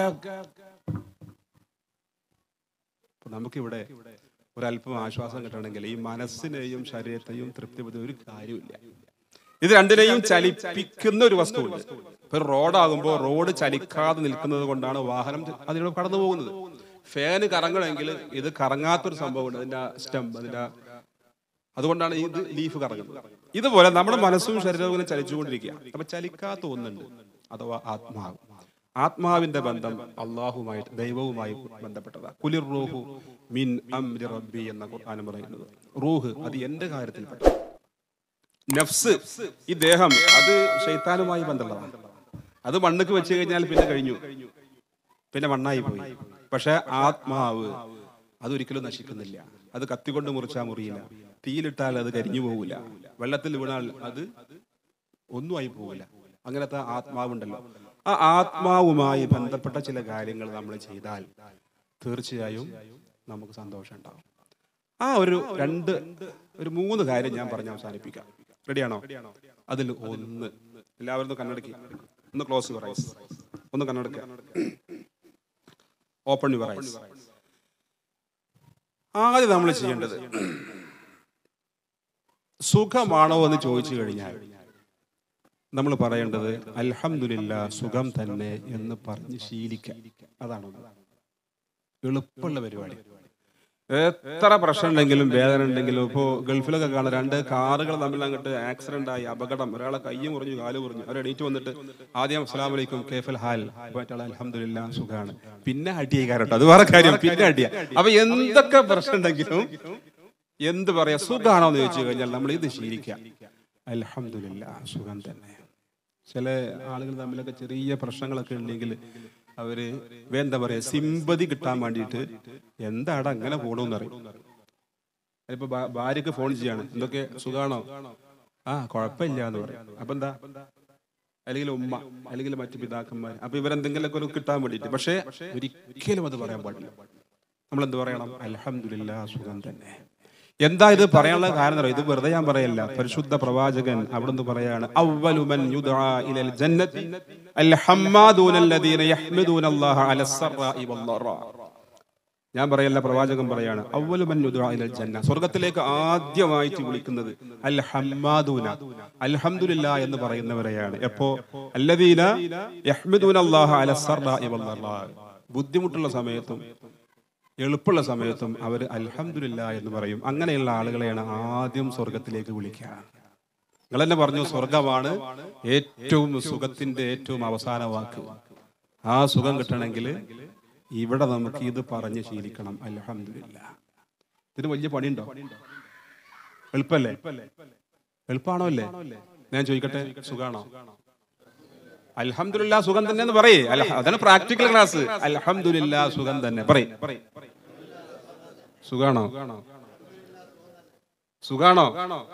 അപ്പൊ നമുക്കിവിടെ ഒരല്പം ആശ്വാസം കിട്ടണമെങ്കിൽ ഈ മനസ്സിനെയും ശരീരത്തെയും തൃപ്തിപ്പെടുന്ന ഒരു കാര്യമില്ല ഇത് രണ്ടിനെയും ചലിപ്പിക്കുന്ന ഒരു വസ്തുവുണ്ട് ഇപ്പൊ റോഡാകുമ്പോൾ റോഡ് ചലിക്കാതെ നിൽക്കുന്നത് കൊണ്ടാണ് വാഹനം അതിലൂടെ കടന്നു പോകുന്നത് ഫാന് കറങ്ങണമെങ്കിൽ ഇത് കറങ്ങാത്തൊരു സംഭവമുണ്ട് അതിന്റെ സ്റ്റംപ് അതിന്റെ അതുകൊണ്ടാണ് ഇത് ലീഫ് കറങ്ങുന്നത് ഇതുപോലെ നമ്മുടെ മനസ്സും ശരീരവും ഇങ്ങനെ ചലിച്ചുകൊണ്ടിരിക്കുക അപ്പൊ ചലിക്കാത്ത ഒന്നുണ്ട് അഥവാ ആത്മാവ് ആത്മാവിന്റെ ബന്ധം അള്ളാഹുമായിട്ട് ദൈവവുമായി ബന്ധപ്പെട്ടതാണ് കുലിർ റൂഹു മിൻ അംരി റബ്ബി എന്ന ഖുർആൻ പറയുന്നത് റൂഹ് അത് എന്റെ കാര്യത്തിൽപ്പെട്ട നഫ്സ് ഈ ദേഹം അത് ഷെയ്ത്താനുമായി ബന്ധമുള്ളതാണ് അത് മണ്ണുക്ക് വെച്ച് കഴിഞ്ഞാൽ പിന്നെ കഴിഞ്ഞു പിന്നെ മണ്ണായി പോയി പക്ഷെ ആത്മാവ് അതൊരിക്കലും നശിക്കുന്നില്ല അത് കത്തിക്കൊണ്ട് മുറിച്ചാൽ മുറിയില്ല തീയിലിട്ടാൽ അത് കരിഞ്ഞു പോകില്ല വെള്ളത്തിൽ വീണാൽ അത് ഒന്നുമായി പോകില്ല അങ്ങനത്തെ ആത്മാവുണ്ടല്ലോ ആ ആത്മാവുമായി ബന്ധപ്പെട്ട ചില കാര്യങ്ങൾ നമ്മൾ ചെയ്താൽ തീർച്ചയായും നമുക്ക് സന്തോഷം ഉണ്ടാവും ആ ഒരു രണ്ട് ഒരു മൂന്ന് കാര്യം ഞാൻ പറഞ്ഞ് അവസാനിപ്പിക്കാം റെഡിയാണോ അതിൽ ഒന്ന് എല്ലാവരും ഒന്ന് കണ്ണടക്കി ഒന്ന് ക്ലോസ് യുവർ ഐസ് ഒന്ന് കണ്ണടക്കുക ഓപ്പൺ യുവർ ഐസ് ആദ്യം നമ്മൾ ചെയ്യേണ്ടത് സുഖമാണോ എന്ന് ചോദിച്ചു കഴിഞ്ഞാൽ നമ്മൾ പറയേണ്ടത് അൽഹംദുലില്ല സുഖം തന്നെ എന്ന് പറഞ്ഞ് ശീലിക്കുക അതാണ് ഒന്ന്. എളുപ്പമുള്ള പരിപാടി എത്ര പ്രശ്നം ഉണ്ടെങ്കിലും വേദന ഉണ്ടെങ്കിലും ഇപ്പോ ഗൾഫിലൊക്കെ കാണാം രണ്ട് കാറുകൾ തമ്മിൽ അങ്ങോട്ട് ആക്സിഡന്റ് ആയി അപകടം ഒരാളെ കൈ മുറിഞ്ഞു കാല് മുറിഞ്ഞു അവർ എണീറ്റ് വന്നിട്ട് ആദ്യം അസ്സലാം വലൈക്കും കേഫൽ ഹാൽ മറ്റാൾ അലഹമില്ല സുഖാണ് പിന്നെ അടിയേക്കാരട്ടോ അത് വേറെ കാര്യം പിന്നെ അടിയ അപ്പൊ എന്തൊക്കെ പ്രശ്നം ഉണ്ടെങ്കിലും എന്ത് പറയാ സുഖാണോ എന്ന് ചോദിച്ചു കഴിഞ്ഞാൽ നമ്മൾ ഇത് ശീലിക്കാം അലഹമില്ല സുഖം തന്നെ ചില ആളുകൾ തമ്മിലൊക്കെ ചെറിയ പ്രശ്നങ്ങളൊക്കെ ഉണ്ടെങ്കിൽ അവര് വേ- എന്താ പറയാ സിമ്പതി കിട്ടാൻ വേണ്ടിയിട്ട് എന്താടാ അങ്ങനെ പോണെന്ന് അറിയും ഇപ്പൊ ഭാ- ഭാര്യക്ക് ഫോൺ ചെയ്യാണ് എന്തൊക്കെ സുഖാണോ ആ കുഴപ്പമില്ല എന്ന് പറയും അപ്പൊ എന്താ അല്ലെങ്കിൽ ഉമ്മ അല്ലെങ്കിൽ മറ്റു പിതാക്കന്മാർ അപ്പൊ ഇവരെന്തെങ്കിലുമൊക്കെ ഒരു കിട്ടാൻ വേണ്ടിയിട്ട് പക്ഷേ ഒരിക്കലും അത് പറയാൻ പാടില്ല നമ്മൾ എന്ത് പറയണം അലഹമില്ല സുഖം തന്നെ എന്താ ഇത് പറയാനുള്ള കാരണം അറിയോ? ഇത് വെറുതെ ഞാൻ പറയല്ല പരിശുദ്ധ പ്രവാചകൻ അവിടുന്ന് പറയാണ് അവ്വലുമൻ യുദ്ആ ഇലൽ ജന്നതി അൽ ഹമ്മാദൂന അല്ലദീന യഹ്മദൂന അല്ലാഹ അലസ്സറാഇ വല്ലറാ ഞാൻ പറയല്ല പ്രവാചകൻ പറയാണ് അവ്വലുമൻ യുദ്ആ ഇലൽ ജന്ന സ്വർഗ്ഗത്തിലേക്ക് ആദ്യമായിട്ട് വിളിക്കുന്നത് അൽ ഹമ്മാദൂന അൽഹംദുലില്ലാ എന്ന് പറയുന്നവരെയാണ് എപ്പോ അല്ലദീന യഹ്മദൂന അല്ലാഹ അലസ്സറാഇ വല്ലറാ ബുദ്ധിമുട്ടുള്ള സമയത്തും എളുപ്പമുള്ള സമയത്തും അവർ അൽഹംദുലില്ല എന്ന് പറയും അങ്ങനെയുള്ള ആളുകളെയാണ് ആദ്യം സ്വർഗത്തിലേക്ക് വിളിക്കുക നിങ്ങൾ തന്നെ പറഞ്ഞു സ്വർഗമാണ് ഏറ്റവും സുഖത്തിന്റെ ഏറ്റവും അവസാന വാക്ക് ആ സുഖം കിട്ടണമെങ്കിൽ ഇവിടെ നമുക്ക് ഇത് പറഞ്ഞ് ശീലിക്കണം അൽഹംദുലില്ല ഇതിന് വലിയ പണിയുണ്ടോ എളുപ്പല്ലേ എളുപ്പമാണോ അല്ലേ ഞാൻ ചോദിക്കട്ടെ സുഖാണോ അൽഹംദുലില്ലാ സുഖം തന്നെ എന്ന് പറയേ അല്ല അതാണ് പ്രാക്ടിക്കൽ ക്ലാസ് അൽഹംദുലില്ലാ സുഖം തന്നെ പറയ് സുഖാണോ സുഖാണോ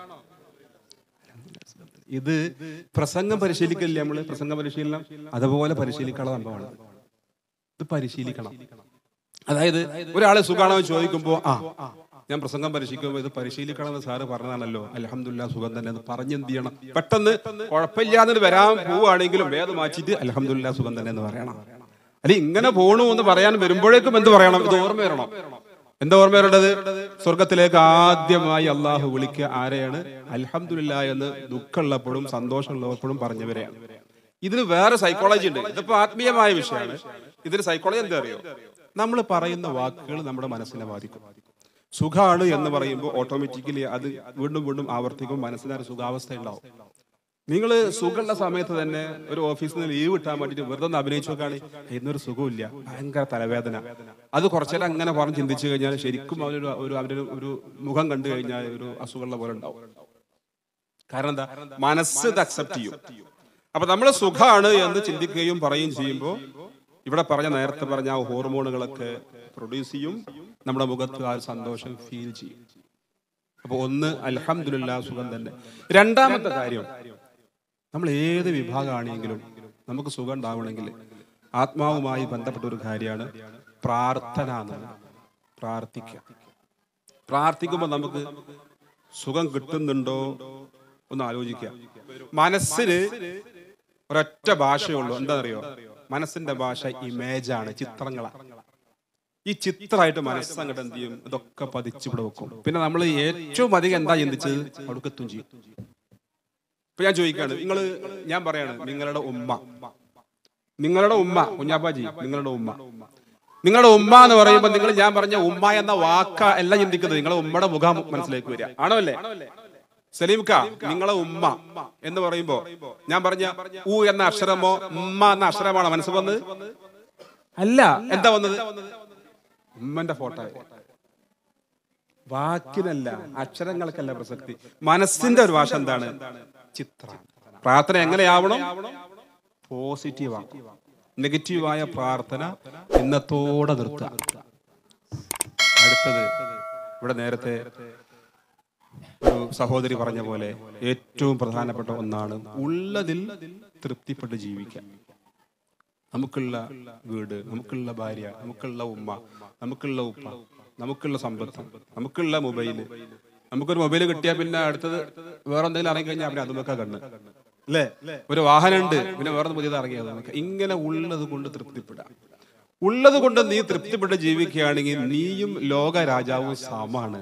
ഇത് പ്രസംഗം പരിശീലിക്കില്ലേ നമ്മള് പ്രസംഗ പരിശീലനം അതുപോലെ പരിശീലിക്കാനുള്ള സംഭവമാണ് ഇത് പരിശീലിക്കണം അതായത് ഒരാളെ സുഖാണോ എന്ന് ചോദിക്കുമ്പോ ആ ഞാൻ പ്രസംഗം പരിശീലിക്കുമ്പോൾ ഇത് പരിശീലിക്കണം എന്ന് സാറ് പറഞ്ഞതാണല്ലോ അലഹമില്ല സുഖം തന്നെ എന്ന് പറഞ്ഞെന്ത് ചെയ്യണം പെട്ടെന്ന് കുഴപ്പമില്ലാതെ വരാൻ പോവുകയാണെങ്കിലും വേദം മാറ്റിയിട്ട് അലഹമില്ല സുഖം തന്നെ എന്ന് പറയണം അല്ലെ ഇങ്ങനെ പോണു എന്ന് പറയാൻ വരുമ്പോഴേക്കും എന്ത് പറയണം ഇത് ഓർമ്മ വരണം എന്താ ഓർമ്മ വരേണ്ടത് സ്വർഗത്തിലേക്ക് ആദ്യമായി അള്ളാഹു വിളിക്കുക ആരെയാണ് അൽഹംദുലില്ല എന്ന് ദുഃഖമുള്ളപ്പോഴും സന്തോഷമുള്ളപ്പോഴും പറഞ്ഞവരെയാണ് ഇതിന് വേറെ സൈക്കോളജി ഉണ്ട് ഇതിപ്പോ ആത്മീയമായ വിഷയമാണ് ഇതിന് സൈക്കോളജി എന്താ അറിയോ നമ്മൾ പറയുന്ന വാക്കുകൾ നമ്മുടെ മനസ്സിനെ ബാധിക്കും സുഖാണ് എന്ന് പറയുമ്പോൾ ഓട്ടോമാറ്റിക്കലി അത് വീണ്ടും വീണ്ടും ആവർത്തിക്കും മനസ്സിനൊരു സുഖാവസ്ഥ ഉണ്ടാവും നിങ്ങൾ സുഖമുള്ള സമയത്ത് തന്നെ ഒരു ഓഫീസിൽ നിന്ന് ലീവ് കിട്ടാൻ വേണ്ടിയിട്ട് വെറുതെ ഒന്ന് അഭിനയിച്ചു നോക്കാണ് ഇന്നൊരു സുഖമില്ല ഭയങ്കര തലവേദന അത് കുറച്ചേരം അങ്ങനെ പറഞ്ഞ് ചിന്തിച്ചു കഴിഞ്ഞാൽ ശരിക്കും അവനൊരു ഒരു അവരുടെ ഒരു മുഖം കണ്ടു കഴിഞ്ഞാൽ ഒരു അസുഖമുള്ള പോലെ ഉണ്ടാവും കാരണം എന്താ മനസ്സ് ഇത് അക്സെപ്റ്റ് ചെയ്യും അപ്പൊ നമ്മൾ സുഖാണ് എന്ന് ചിന്തിക്കുകയും പറയുകയും ചെയ്യുമ്പോൾ ഇവിടെ പറഞ്ഞ നേരത്തെ പറഞ്ഞ ആ ഹോർമോണുകളൊക്കെ പ്രൊഡ്യൂസ് ചെയ്യും നമ്മുടെ മുഖത്ത് ആ ഒരു സന്തോഷം ഫീൽ ചെയ്യും അപ്പൊ ഒന്ന് അൽഹംദുലില്ലാ സുഖം തന്നെ രണ്ടാമത്തെ കാര്യം നമ്മൾ ഏത് വിഭാഗമാണെങ്കിലും നമുക്ക് സുഖം ഉണ്ടാവണമെങ്കിൽ ആത്മാവുമായി ബന്ധപ്പെട്ട ഒരു കാര്യമാണ് പ്രാർത്ഥന എന്നുള്ളത് പ്രാർത്ഥിക്കുക പ്രാർത്ഥിക്കുമ്പോൾ നമുക്ക് സുഖം കിട്ടുന്നുണ്ടോ ഒന്ന് ആലോചിക്കുക മനസ്സിന് ഒരൊറ്റ ഭാഷയുള്ളൂ എന്താണെന്നറിയോ മനസ്സിന്റെ ഭാഷ ഇമേജാണ് ചിത്രങ്ങളാണ് ഈ ചിത്രമായിട്ട് മനസ്സങ്ങോട്ട് എന്ത് ചെയ്യും ഇതൊക്കെ പതിച്ചിവിടെ വെക്കും പിന്നെ നമ്മൾ ഏറ്റവും അധികം എന്താ ചിന്തിച്ചത് അവിടേക്ക് എത്തും ചെയ്യും ഇപ്പൊ ഞാൻ ചോദിക്കാണ് നിങ്ങൾ ഞാൻ പറയാണ് നിങ്ങളുടെ ഉമ്മ നിങ്ങളുടെ ഉമ്മ കുഞ്ഞാപ്പാജി നിങ്ങളുടെ ഉമ്മ നിങ്ങളുടെ ഉമ്മ എന്ന് പറയുമ്പോൾ നിങ്ങൾ ഞാൻ പറഞ്ഞ ഉമ്മ എന്ന വാക്ക എല്ലാം ചിന്തിക്കുന്നത് നിങ്ങളുടെ ഉമ്മയുടെ മുഖം മനസ്സിലേക്ക് വരിക ആണോ അല്ലേ സലീംക്ക നിങ്ങളെ ഉമ്മ എന്ന് പറയുമ്പോ ഞാൻ പറഞ്ഞ ഉ എന്ന അക്ഷരമോ ഉമ്മ എന്ന അക്ഷരമാണോ മനസ്സിൽ വന്നത് അല്ല എന്താ വന്നത് ഉമ്മന്റെ ഫോട്ടോ വാക്കിനല്ല അക്ഷരങ്ങൾക്കല്ല പ്രസക്തി മനസ്സിന്റെ ഒരു ഭാഷ എന്താണ് ചിത്രം പ്രാർത്ഥന എങ്ങനെയാവണം പോസിറ്റീവ് ആവണം നെഗറ്റീവായ പ്രാർത്ഥന ഇന്നത്തോടെ നിർത്തുക അടുത്തത് ഇവിടെ നേരത്തെ ഒരു സഹോദരി പറഞ്ഞ പോലെ ഏറ്റവും പ്രധാനപ്പെട്ട ഒന്നാണ് ഉള്ളതിൽ തൃപ്തിപ്പെട്ട് ജീവിക്കാൻ നമുക്കുള്ള വീട് നമുക്കുള്ള ഭാര്യ നമുക്കുള്ള ഉമ്മ നമുക്കുള്ള ഉപ്പ നമുക്കുള്ള സമ്പത്ത് നമുക്കുള്ള മൊബൈല് നമുക്കൊരു മൊബൈൽ കിട്ടിയാൽ പിന്നെ അടുത്തത് വേറെ എന്തെങ്കിലും ഇറങ്ങി കഴിഞ്ഞാൽ പിന്നെ അതുമൊക്കെ കണ്ണ് അല്ലേ ഒരു വാഹനമുണ്ട് പിന്നെ വേറെ പുതിയത് ഇറങ്ങിയത് നമുക്ക് ഇങ്ങനെ ഉള്ളത് കൊണ്ട് തൃപ്തിപ്പെടാം ഉള്ളത് കൊണ്ട് നീ തൃപ്തിപ്പെട്ട് ജീവിക്കുകയാണെങ്കിൽ നീയും ലോക രാജാവും സമാണ്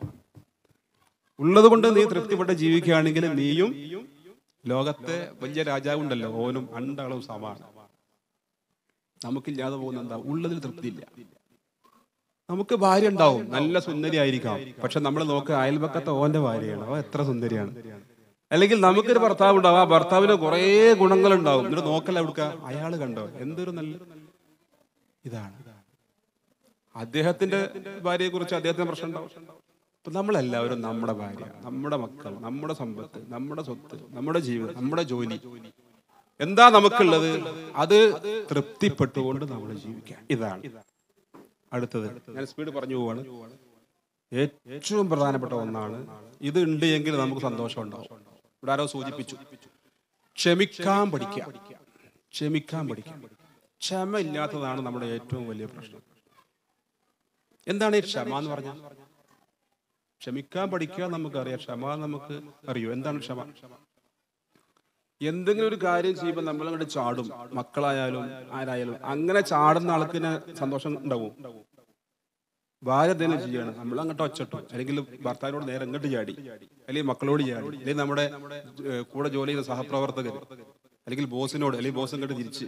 ഉള്ളത് കൊണ്ട് നീ തൃപ്തിപ്പെട്ട് ജീവിക്കുകയാണെങ്കിൽ നീയും ലോകത്തെ വലിയ രാജാവുണ്ടല്ലോ ഓനും അണ്ടാളും സമാണ് നമുക്കില്ലാതെ പോകുന്ന എന്താ ഉള്ളതിൽ തൃപ്തിയില്ല നമുക്ക് ഭാര്യ ഉണ്ടാവും നല്ല സുന്ദരി ആയിരിക്കാം പക്ഷെ നമ്മൾ നോക്കുക അയൽപക്കത്തെ ഓന്റെ ഭാര്യയാണ് അവ എത്ര സുന്ദരിയാണ് അല്ലെങ്കിൽ നമുക്കൊരു ഭർത്താവ് ഉണ്ടാവും ആ ഭർത്താവിന് കുറെ ഗുണങ്ങൾ ഉണ്ടാവും എന്നിട്ട് നോക്കല്ല എവിടുക്ക അയാള് കണ്ടോ എന്തൊരു നല്ല ഇതാണ് അദ്ദേഹത്തിന്റെ ഭാര്യയെ കുറിച്ച് അദ്ദേഹത്തിന് പ്രശ്നം ഉണ്ടാവും അപ്പൊ നമ്മളെല്ലാവരും നമ്മുടെ ഭാര്യ നമ്മുടെ മക്കൾ നമ്മുടെ സമ്പത്ത് നമ്മുടെ സ്വത്ത് നമ്മുടെ ജീവിതം നമ്മുടെ ജോലി എന്താ നമുക്കുള്ളത് അത് തൃപ്തിപ്പെട്ടുകൊണ്ട് നമ്മൾ ജീവിക്കാം ഇതാണ് അടുത്തത് ഞാൻ സ്പീഡ് പറഞ്ഞു പോവാണ് ഏറ്റവും പ്രധാനപ്പെട്ട ഒന്നാണ് ഇത് ഉണ്ട് എങ്കിൽ നമുക്ക് സന്തോഷം ഉണ്ടാവും ഇവിടെ ആരോ സൂചിപ്പിച്ചു ക്ഷമിക്കാൻ പഠിക്കുക ക്ഷമിക്കാൻ പഠിക്കുക ക്ഷമ ഇല്ലാത്തതാണ് നമ്മുടെ ഏറ്റവും വലിയ പ്രശ്നം എന്താണ് ഈ ക്ഷമ എന്ന് പറഞ്ഞാൽ ക്ഷമിക്കാൻ പഠിക്കുക നമുക്കറിയാം ക്ഷമ നമുക്ക് അറിയോ എന്താണ് ക്ഷമ എന്തെങ്കിലും ഒരു കാര്യം ചെയ്യുമ്പോൾ നമ്മൾ അങ്ങോട്ട് ചാടും മക്കളായാലും ആരായാലും അങ്ങനെ ചാടുന്ന ആൾക്കിന് സന്തോഷം ഉണ്ടാവും ഭാര്യ എന്തെങ്കിലും ചെയ്യണം നമ്മൾ അങ്ങോട്ട് ഒച്ചട്ടു അല്ലെങ്കിൽ ഭർത്താവിനോട് നേരെ അങ്ങോട്ട് ചാടി അല്ലെങ്കിൽ മക്കളോട് ചാടി അല്ലെങ്കിൽ നമ്മുടെ ഏഹ്, കൂടെ ജോലി ചെയ്യുന്ന സഹപ്രവർത്തകർ അല്ലെങ്കിൽ ബോസിനോട് അല്ലെങ്കിൽ ബോസ് അങ്ങോട്ട് തിരിച്ച്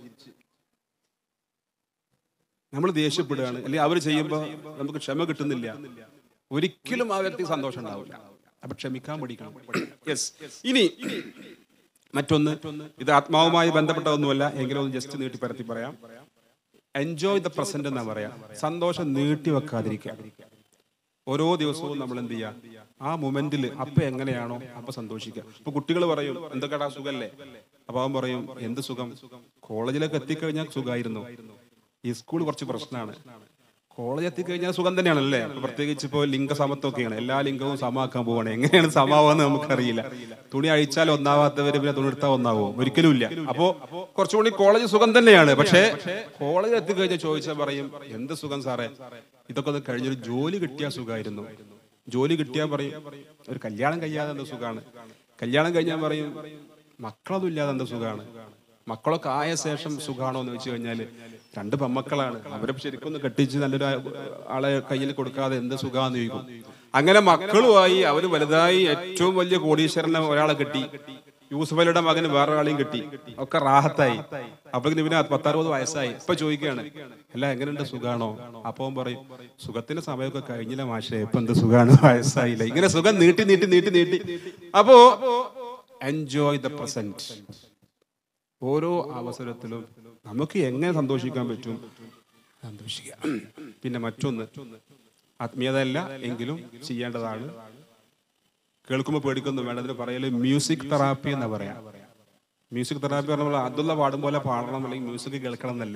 നമ്മൾ ദേഷ്യപ്പെടുകയാണ് അല്ലെങ്കിൽ അവർ ചെയ്യുമ്പോൾ നമുക്ക് ക്ഷമ കിട്ടുന്നില്ല ഒരിക്കലും ആ വ്യക്തി സന്തോഷം ഉണ്ടാവില്ല അപ്പൊ ക്ഷമിക്കാൻ പഠിക്കണം യെസ് ഇനി മറ്റൊന്ന് ഇത് ആത്മാവുമായി ബന്ധപ്പെട്ട ഒന്നുമല്ല എങ്കിലും ഒന്ന് ജസ്റ്റ് നീട്ടി പരത്തി പറയാം എൻജോയ് ദ പ്രസന്റ് എന്നാ പറയാം സന്തോഷം നീട്ടി വെക്കാതിരിക്കുക ഓരോ ദിവസവും നമ്മൾ എന്ത് ചെയ്യുക ആ മൊമെന്റിൽ അപ്പൊ എങ്ങനെയാണോ അപ്പൊ സന്തോഷിക്കുക ഇപ്പൊ കുട്ടികൾ പറയും എന്തൊക്കെയാടാ സുഖല്ലേ അപ്പൊ അവൻ പറയും എന്ത് സുഖം കോളേജിലൊക്കെ എത്തിക്കഴിഞ്ഞാൽ സുഖമായിരുന്നു ഈ സ്കൂൾ കുറച്ച് പ്രശ്നമാണ് കോളേജ് എത്തിക്കഴിഞ്ഞാൽ സുഖം തന്നെയാണല്ലേ ഇപ്പൊ പ്രത്യേകിച്ച് ഇപ്പോൾ ലിംഗസമത്വമൊക്കെയാണ് എല്ലാ ലിംഗവും സമാക്കാൻ പോവാണ് എങ്ങനെയാണ് സമാവാന്ന് നമുക്കറിയില്ല തുണി അഴിച്ചാൽ ഒന്നാവാത്തവര് പിന്നെ തുണി എടുത്താൽ ഒന്നാവോ ഒരിക്കലും ഇല്ല അപ്പോ കുറച്ചുകൂടി കോളേജ് സുഖം തന്നെയാണ് പക്ഷേ കോളേജ് എത്തിക്കഴിഞ്ഞാൽ ചോദിച്ചാൽ പറയും എന്ത് സുഖം സാറേ ഇതൊക്കെ ഒന്ന് കഴിഞ്ഞൊരു ജോലി കിട്ടിയാൽ സുഖമായിരുന്നു ജോലി കിട്ടിയാൽ പറയും ഒരു കല്യാണം കഴിയാതെ എന്താ സുഖമാണ് കല്യാണം കഴിഞ്ഞാൽ പറയും മക്കളൊന്നും ഇല്ലാതെ എന്താ സുഖമാണ് മക്കളൊക്കെ ആയ ശേഷം സുഖാണോ എന്ന് വെച്ച് കഴിഞ്ഞാല് രണ്ട് പെമ്മക്കളാണ് അവരെ ശരിക്കും ഒന്ന് കെട്ടിച്ച് നല്ലൊരു ആളെ കയ്യിൽ കൊടുക്കാതെ എന്ത് സുഖാന്ന് ചോദിക്കും അങ്ങനെ മക്കളുമായി അവര് വലുതായി ഏറ്റവും വലിയ കോടീശ്വരനെ ഒരാളെ കെട്ടി യൂസുഫ് അലിയുടെ മകന് വേറെ ആളെയും കിട്ടി ഒക്കെ റാഹത്തായി അപ്പൊ ഇവന് പത്തറുപത് വയസ്സായി ഇപ്പൊ ചോദിക്കുകയാണ് അല്ല എങ്ങനെയുണ്ട് സുഖാണോ അപ്പൊ അവൻ പറയും സുഖത്തിന്റെ സമയമൊക്കെ കഴിഞ്ഞില്ല മാഷേ ഇപ്പൊ എന്ത് സുഖാണ് വയസ്സായില്ല ഇങ്ങനെ സുഖം നീട്ടി നീട്ടി നീട്ടി നീട്ടി അപ്പോ എൻജോയ് ദ പ്രസന്റ് ഓരോ അവസരത്തിലും നമുക്ക് എങ്ങനെ സന്തോഷിക്കാൻ പറ്റും സന്തോഷിക്കുക പിന്നെ മറ്റൊന്ന് ആത്മീയതയല്ല എങ്കിലും ചെയ്യേണ്ടതാണ് കേൾക്കുമ്പോൾ പേടിക്കൊന്നും വേണ്ട അതിന് പറയല് മ്യൂസിക് തെറാപ്പി എന്ന് പറയാം മ്യൂസിക് തെറാപ്പി പറഞ്ഞാൽ അതുള്ള പാടും പോലെ പാടണം അല്ലെങ്കിൽ മ്യൂസിക് കേൾക്കണം എന്നല്ല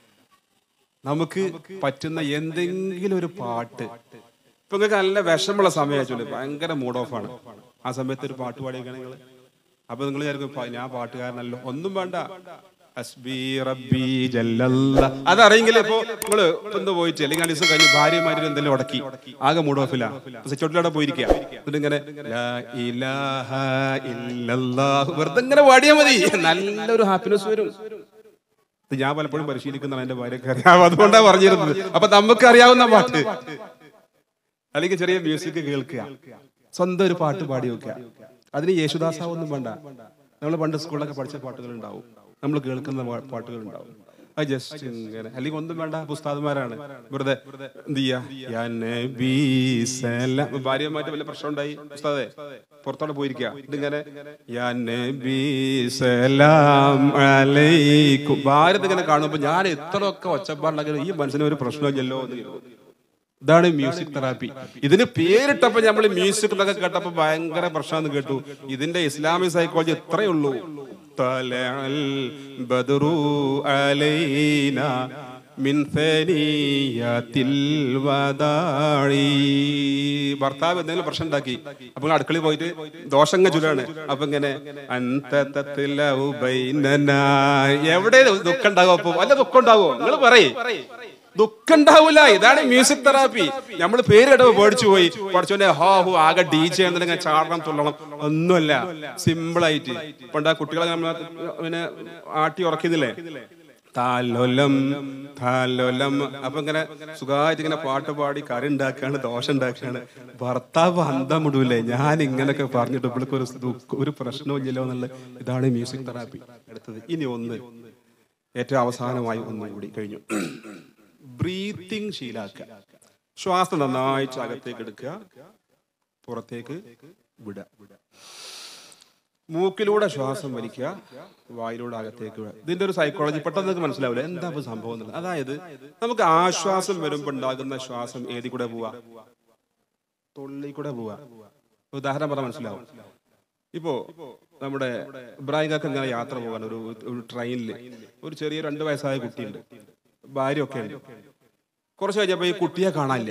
നമുക്ക് പറ്റുന്ന എന്തെങ്കിലും ഒരു പാട്ട് ഇപ്പൊ നിങ്ങൾക്ക് നല്ല വിഷമുള്ള സമയമായിട്ടുണ്ട് ഭയങ്കര മൂഡ് ഓഫ് ആണ് ആ സമയത്ത് ഒരു പാട്ട് പാടിയൊക്കെ നിങ്ങൾ അപ്പൊ നിങ്ങൾ വിചാരിക്കും "പ- ഞാൻ പാട്ടുകാരനല്ലോ ഒന്നും വേണ്ട ഹസ്ബി റബ്ബി ജല്ലല്ല അതറിയെങ്കിൽ ഇപ്പൊ നിങ്ങള് ഇപ്പൊ എന്തോ പോയിട്ട് അല്ലെങ്കിൽ രണ്ട് ദിവസം കഴിഞ്ഞ് ഭാര്യമാരും എന്തെങ്കിലും ഉടക്കി ആകെ മൂഡ് ഓഫില്ല സിറ്റൗട്ടിലൂടെ പോയിരിക്കുക എന്നിട്ട് ഇങ്ങനെ ലാ ഇലാഹ ഇല്ലല്ലാഹ് വെറുതെ ഇങ്ങനെ പാടിയാൽ മതി നല്ലൊരു ഹാപ്പിനെസ് വരും ഇത് ഞാൻ പലപ്പോഴും പരിശീലിക്കുന്നതാണ് എന്റെ ഭാര്യക്ക് അറിയാം അതുകൊണ്ടാണ് പറഞ്ഞിരുന്നത് അപ്പൊ നമുക്ക് അറിയാവുന്ന പാട്ട് അല്ലെങ്കിൽ ചെറിയ മ്യൂസിക് കേൾക്കുക സ്വന്തം ഒരു പാട്ട് പാടി വെക്കുക അതിന് യേശുദാസാവൊന്നും വേണ്ട നമ്മൾ പണ്ട് സ്കൂളിലൊക്കെ പഠിച്ച പാട്ടുകൾ ഉണ്ടാവും നമ്മൾ കേൾക്കുന്ന പാ- പാട്ടുകൾ ഉണ്ടാവും അത് ജസ്റ്റ് ഇങ്ങനെ അല്ലെങ്കിൽ ഒന്നും വേണ്ട ഉസ്താദുമാരാണ് വെറുതെ എന്ത് ചെയ്യാ യാ നബി സലാം ഭാര്യയുമായിട്ട് വല്ല പ്രശ്നം ഉണ്ടായി ഉസ്താദെ പുറത്തോടെ പോയിരിക്കുക ഇതിങ്ങനെ യാ നബി സലാം അലൈക്കും ഭാര്യ ഇങ്ങനെ കാണുമ്പോ ഞാൻ എത്രയൊക്കെ ഒച്ചപ്പാടുണ്ടെങ്കിലും ഈ മനസ്സിന് ഒരു പ്രശ്നമില്ലല്ലോ എന്ന് കരുതും. ഇതാണ് മ്യൂസിക് തെറാപ്പി ഇതിന് പേരിട്ടപ്പോ നമ്മൾ മ്യൂസിക് എന്നൊക്കെ കേട്ടപ്പോ ഭയങ്കര പ്രശ്നമെന്ന് കേട്ടു ഇതിന്റെ ഇസ്ലാമിക് സൈക്കോളജി ഇത്രയേ ഉള്ളൂ തലഅൽ ബദ്റു അലൈന മിൻ സനിയത്തിൽ വദാഇ ഭർത്താവ് എന്തെങ്കിലും പ്രശ്നം ഉണ്ടാക്കി അപ്പൊ ഇങ്ങ് അടുക്കളയിൽ പോയിട്ട് ദോഷങ്ങ ചുരാണ് അപ്പൊ ഇങ്ങനെ അൻത തത്ലഉ ബൈനനാ എവിടെ ദുഃഖം ഉണ്ടാകും അപ്പൊ വല്ല ദുഃഖം ഉണ്ടാവോ നിങ്ങൾ പറയേ ദുഃഖം ഉണ്ടാവൂല ഇതാണ് മ്യൂസിക് തെറാപ്പി നമ്മൾ പേരിടവ് പേടിച്ചു പോയി പഠിച്ചോന്റെ ഹോ ഹോ ആകെ ഡി ജെ എന്തെങ്കിലും ചാടണം തുള്ളണം ഒന്നുമല്ല സിമ്പിൾ ആയിട്ട് പണ്ട് ആ കുട്ടികളെ നമ്മൾ പിന്നെ ആട്ടി ഉറക്കുന്നില്ലേ താലോലം താലോലം അപ്പൊ ഇങ്ങനെ സുഖമായിട്ട് ഇങ്ങനെ പാട്ട് പാടി കറി ഉണ്ടാക്കാണ് ദോശ ഉണ്ടാക്കാണ് ഭർത്താവ് അന്തം വിടൂലേ ഞാൻ ഇങ്ങനൊക്കെ പറഞ്ഞിട്ട് ഇവൾക്ക് ഒരു ദുഃഖ- ഒരു പ്രശ്നവും ഇല്ലല്ലോ എന്നുള്ള ഇതാണ് മ്യൂസിക് തെറാപ്പി അടുത്തത് ഇനി ഒന്ന് ഏറ്റവും അവസാനമായി ഒന്നും കൂടി കഴിഞ്ഞു ബ്രീത്തിങ് ശീലാക്കുക ശ്വാസം നന്നായിട്ട് അകത്തേക്ക് എടുക്കുക പുറത്തേക്ക് വിടുക മൂക്കിലൂടെ ശ്വാസം വലിക്കുക വായിലൂടെ അകത്തേക്ക് വിടുക ഇതിന്റെ ഒരു സൈക്കോളജി പെട്ടെന്ന് നിങ്ങൾക്ക് മനസ്സിലാവില്ല എന്താ ഇപ്പൊ സംഭവം എന്നുള്ളത് അതായത് നമുക്ക് ആശ്വാസം വരുമ്പോൾ ഉണ്ടാകുന്ന ശ്വാസം ഏതി കൂടെ പോവാ തൊള്ളി കൂടെ പോവാ ഉദാഹരണം പറഞ്ഞാൽ മനസ്സിലാവും ഇപ്പോ നമ്മുടെ ഇബ്രാഹിംകൊക്കെ ഇങ്ങനെ യാത്ര പോകാൻ ഒരു ഒരു ട്രെയിനിൽ ഒരു ചെറിയ രണ്ട് വയസ്സായ കുട്ടിയുണ്ട് ഭാര്യ ഒക്കെ ഉണ്ട് കുറച്ച് കഴിഞ്ഞപ്പോ ഈ കുട്ടിയെ കാണാനില്ല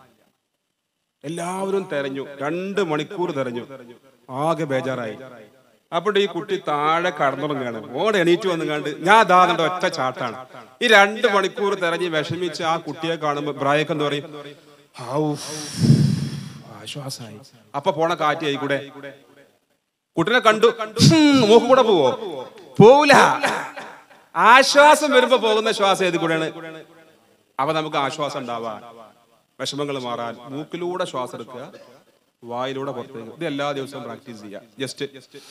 എല്ലാവരും തെരഞ്ഞു രണ്ട് മണിക്കൂർ തെരഞ്ഞു ആകെ ബേജാറായി അപ്പോൾ ഈ കുട്ടി താഴെ കടന്നുറങ്ങുകയാണ് ഓടെ എണീറ്റ് വന്നു കണ്ട് ഞാൻ അതാകണ്ട ഒറ്റ ചാട്ടാണ് ഈ രണ്ട് മണിക്കൂർ തെരഞ്ഞ് വിഷമിച്ച് ആ കുട്ടിയെ കാണുമ്പോ ഇബ്രാഹിം എന്ന് പറയും ഔ, ആശ്വാസായി അപ്പൊ പോണ കാറ്റ് ആയി കൂടെ കുട്ടിനെ കണ്ടു ഹും, മൂക്ക് കൂടെ പോവോ പോവില്ല ആശ്വാസം വരുമ്പോ പോകുന്ന ശ്വാസം ഏത് കൂടെയാണ് അപ്പൊ നമുക്ക് ആശ്വാസം ഉണ്ടാവാൻ വിഷമങ്ങൾ മാറാൻ മൂക്കിലൂടെ ശ്വാസം എടുക്കുക വായിലൂടെ പുറത്തേക്ക് ഇത് എല്ലാ ദിവസവും പ്രാക്ടീസ് ചെയ്യുക ജസ്റ്റ്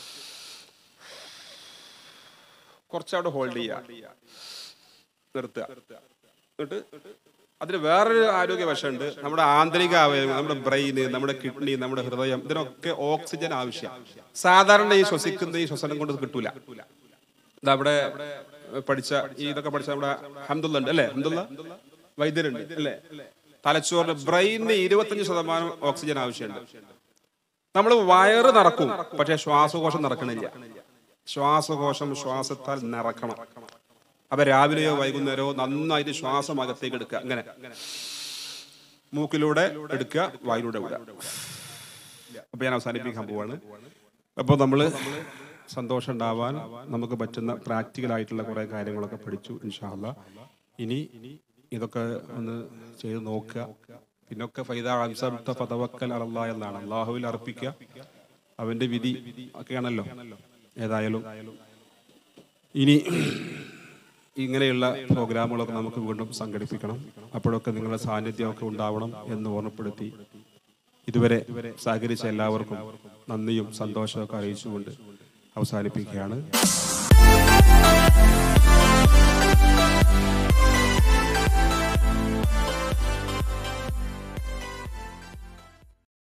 കുറച്ചവിടെ ഹോൾഡ് ചെയ്യുക നിർത്തുക എന്നിട്ട് അതിന് വേറൊരു ആരോഗ്യ വശമുണ്ട് നമ്മുടെ ആന്തരിക അവയവം നമ്മുടെ ബ്രെയിന് നമ്മുടെ കിഡ്നി നമ്മുടെ ഹൃദയം ഇതിനൊക്കെ ഓക്സിജൻ ആവശ്യം സാധാരണ ഈ ശ്വസിക്കുന്ന ഈ ശ്വസനം കൊണ്ട് ഇത് കിട്ടൂല ഇത് അവിടെ പഠിച്ച ഈ ഇതൊക്കെ പഠിച്ച നമ്മുടെ ഹംദുല്ല ഉണ്ട് അല്ലേ ഹംദുല്ല വൈദ്യരുണ്ട് അല്ലേ തലച്ചോറിന് ബ്രെയിനിന് ഇരുപത്തഞ്ച് ശതമാനം ഓക്സിജൻ ആവശ്യമുണ്ട് നമ്മൾ വയറ് നിറക്കും പക്ഷെ ശ്വാസകോശം നിറക്കണില്ല ശ്വാസകോശം ശ്വാസത്താൽ നിറക്കണം അപ്പൊ രാവിലെയോ വൈകുന്നേരമോ നന്നായിട്ട് ശ്വാസം അകത്തേക്ക് എടുക്കുക അങ്ങനെ മൂക്കിലൂടെ എടുക്കുക വായിലൂടെ വിടുക അപ്പൊ ഞാൻ അവസാനിപ്പിക്കാൻ പോവാണ് അപ്പോൾ നമ്മൾ സന്തോഷം ഉണ്ടാവാൻ നമുക്ക് പറ്റുന്ന പ്രാക്ടിക്കൽ ആയിട്ടുള്ള കുറെ കാര്യങ്ങളൊക്കെ പഠിച്ചു ഇൻഷാല്ല ഇനി ഇതൊക്കെ ഒന്ന് ചെയ്ത് നോക്കുക പിന്നൊക്കെ ഫൈദ അൻസബ്ത ഫതവക്കൽ അലല്ലാ എന്നാണ് അള്ളാഹുവിൽ അർപ്പിക്കുക അവന്റെ വിധി ഒക്കെയാണല്ലോ ഏതായാലും ഇനി ഇങ്ങനെയുള്ള പ്രോഗ്രാമുകളൊക്കെ നമുക്ക് വീണ്ടും സംഘടിപ്പിക്കണം അപ്പോഴൊക്കെ നിങ്ങളുടെ സാന്നിധ്യമൊക്കെ ഉണ്ടാവണം എന്ന് ഓർമ്മപ്പെടുത്തി ഇതുവരെ സഹകരിച്ച എല്ലാവർക്കും നന്ദിയും സന്തോഷമൊക്കെ അറിയിച്ചുകൊണ്ട് അവസാനിപ്പിക്കുകയാണ്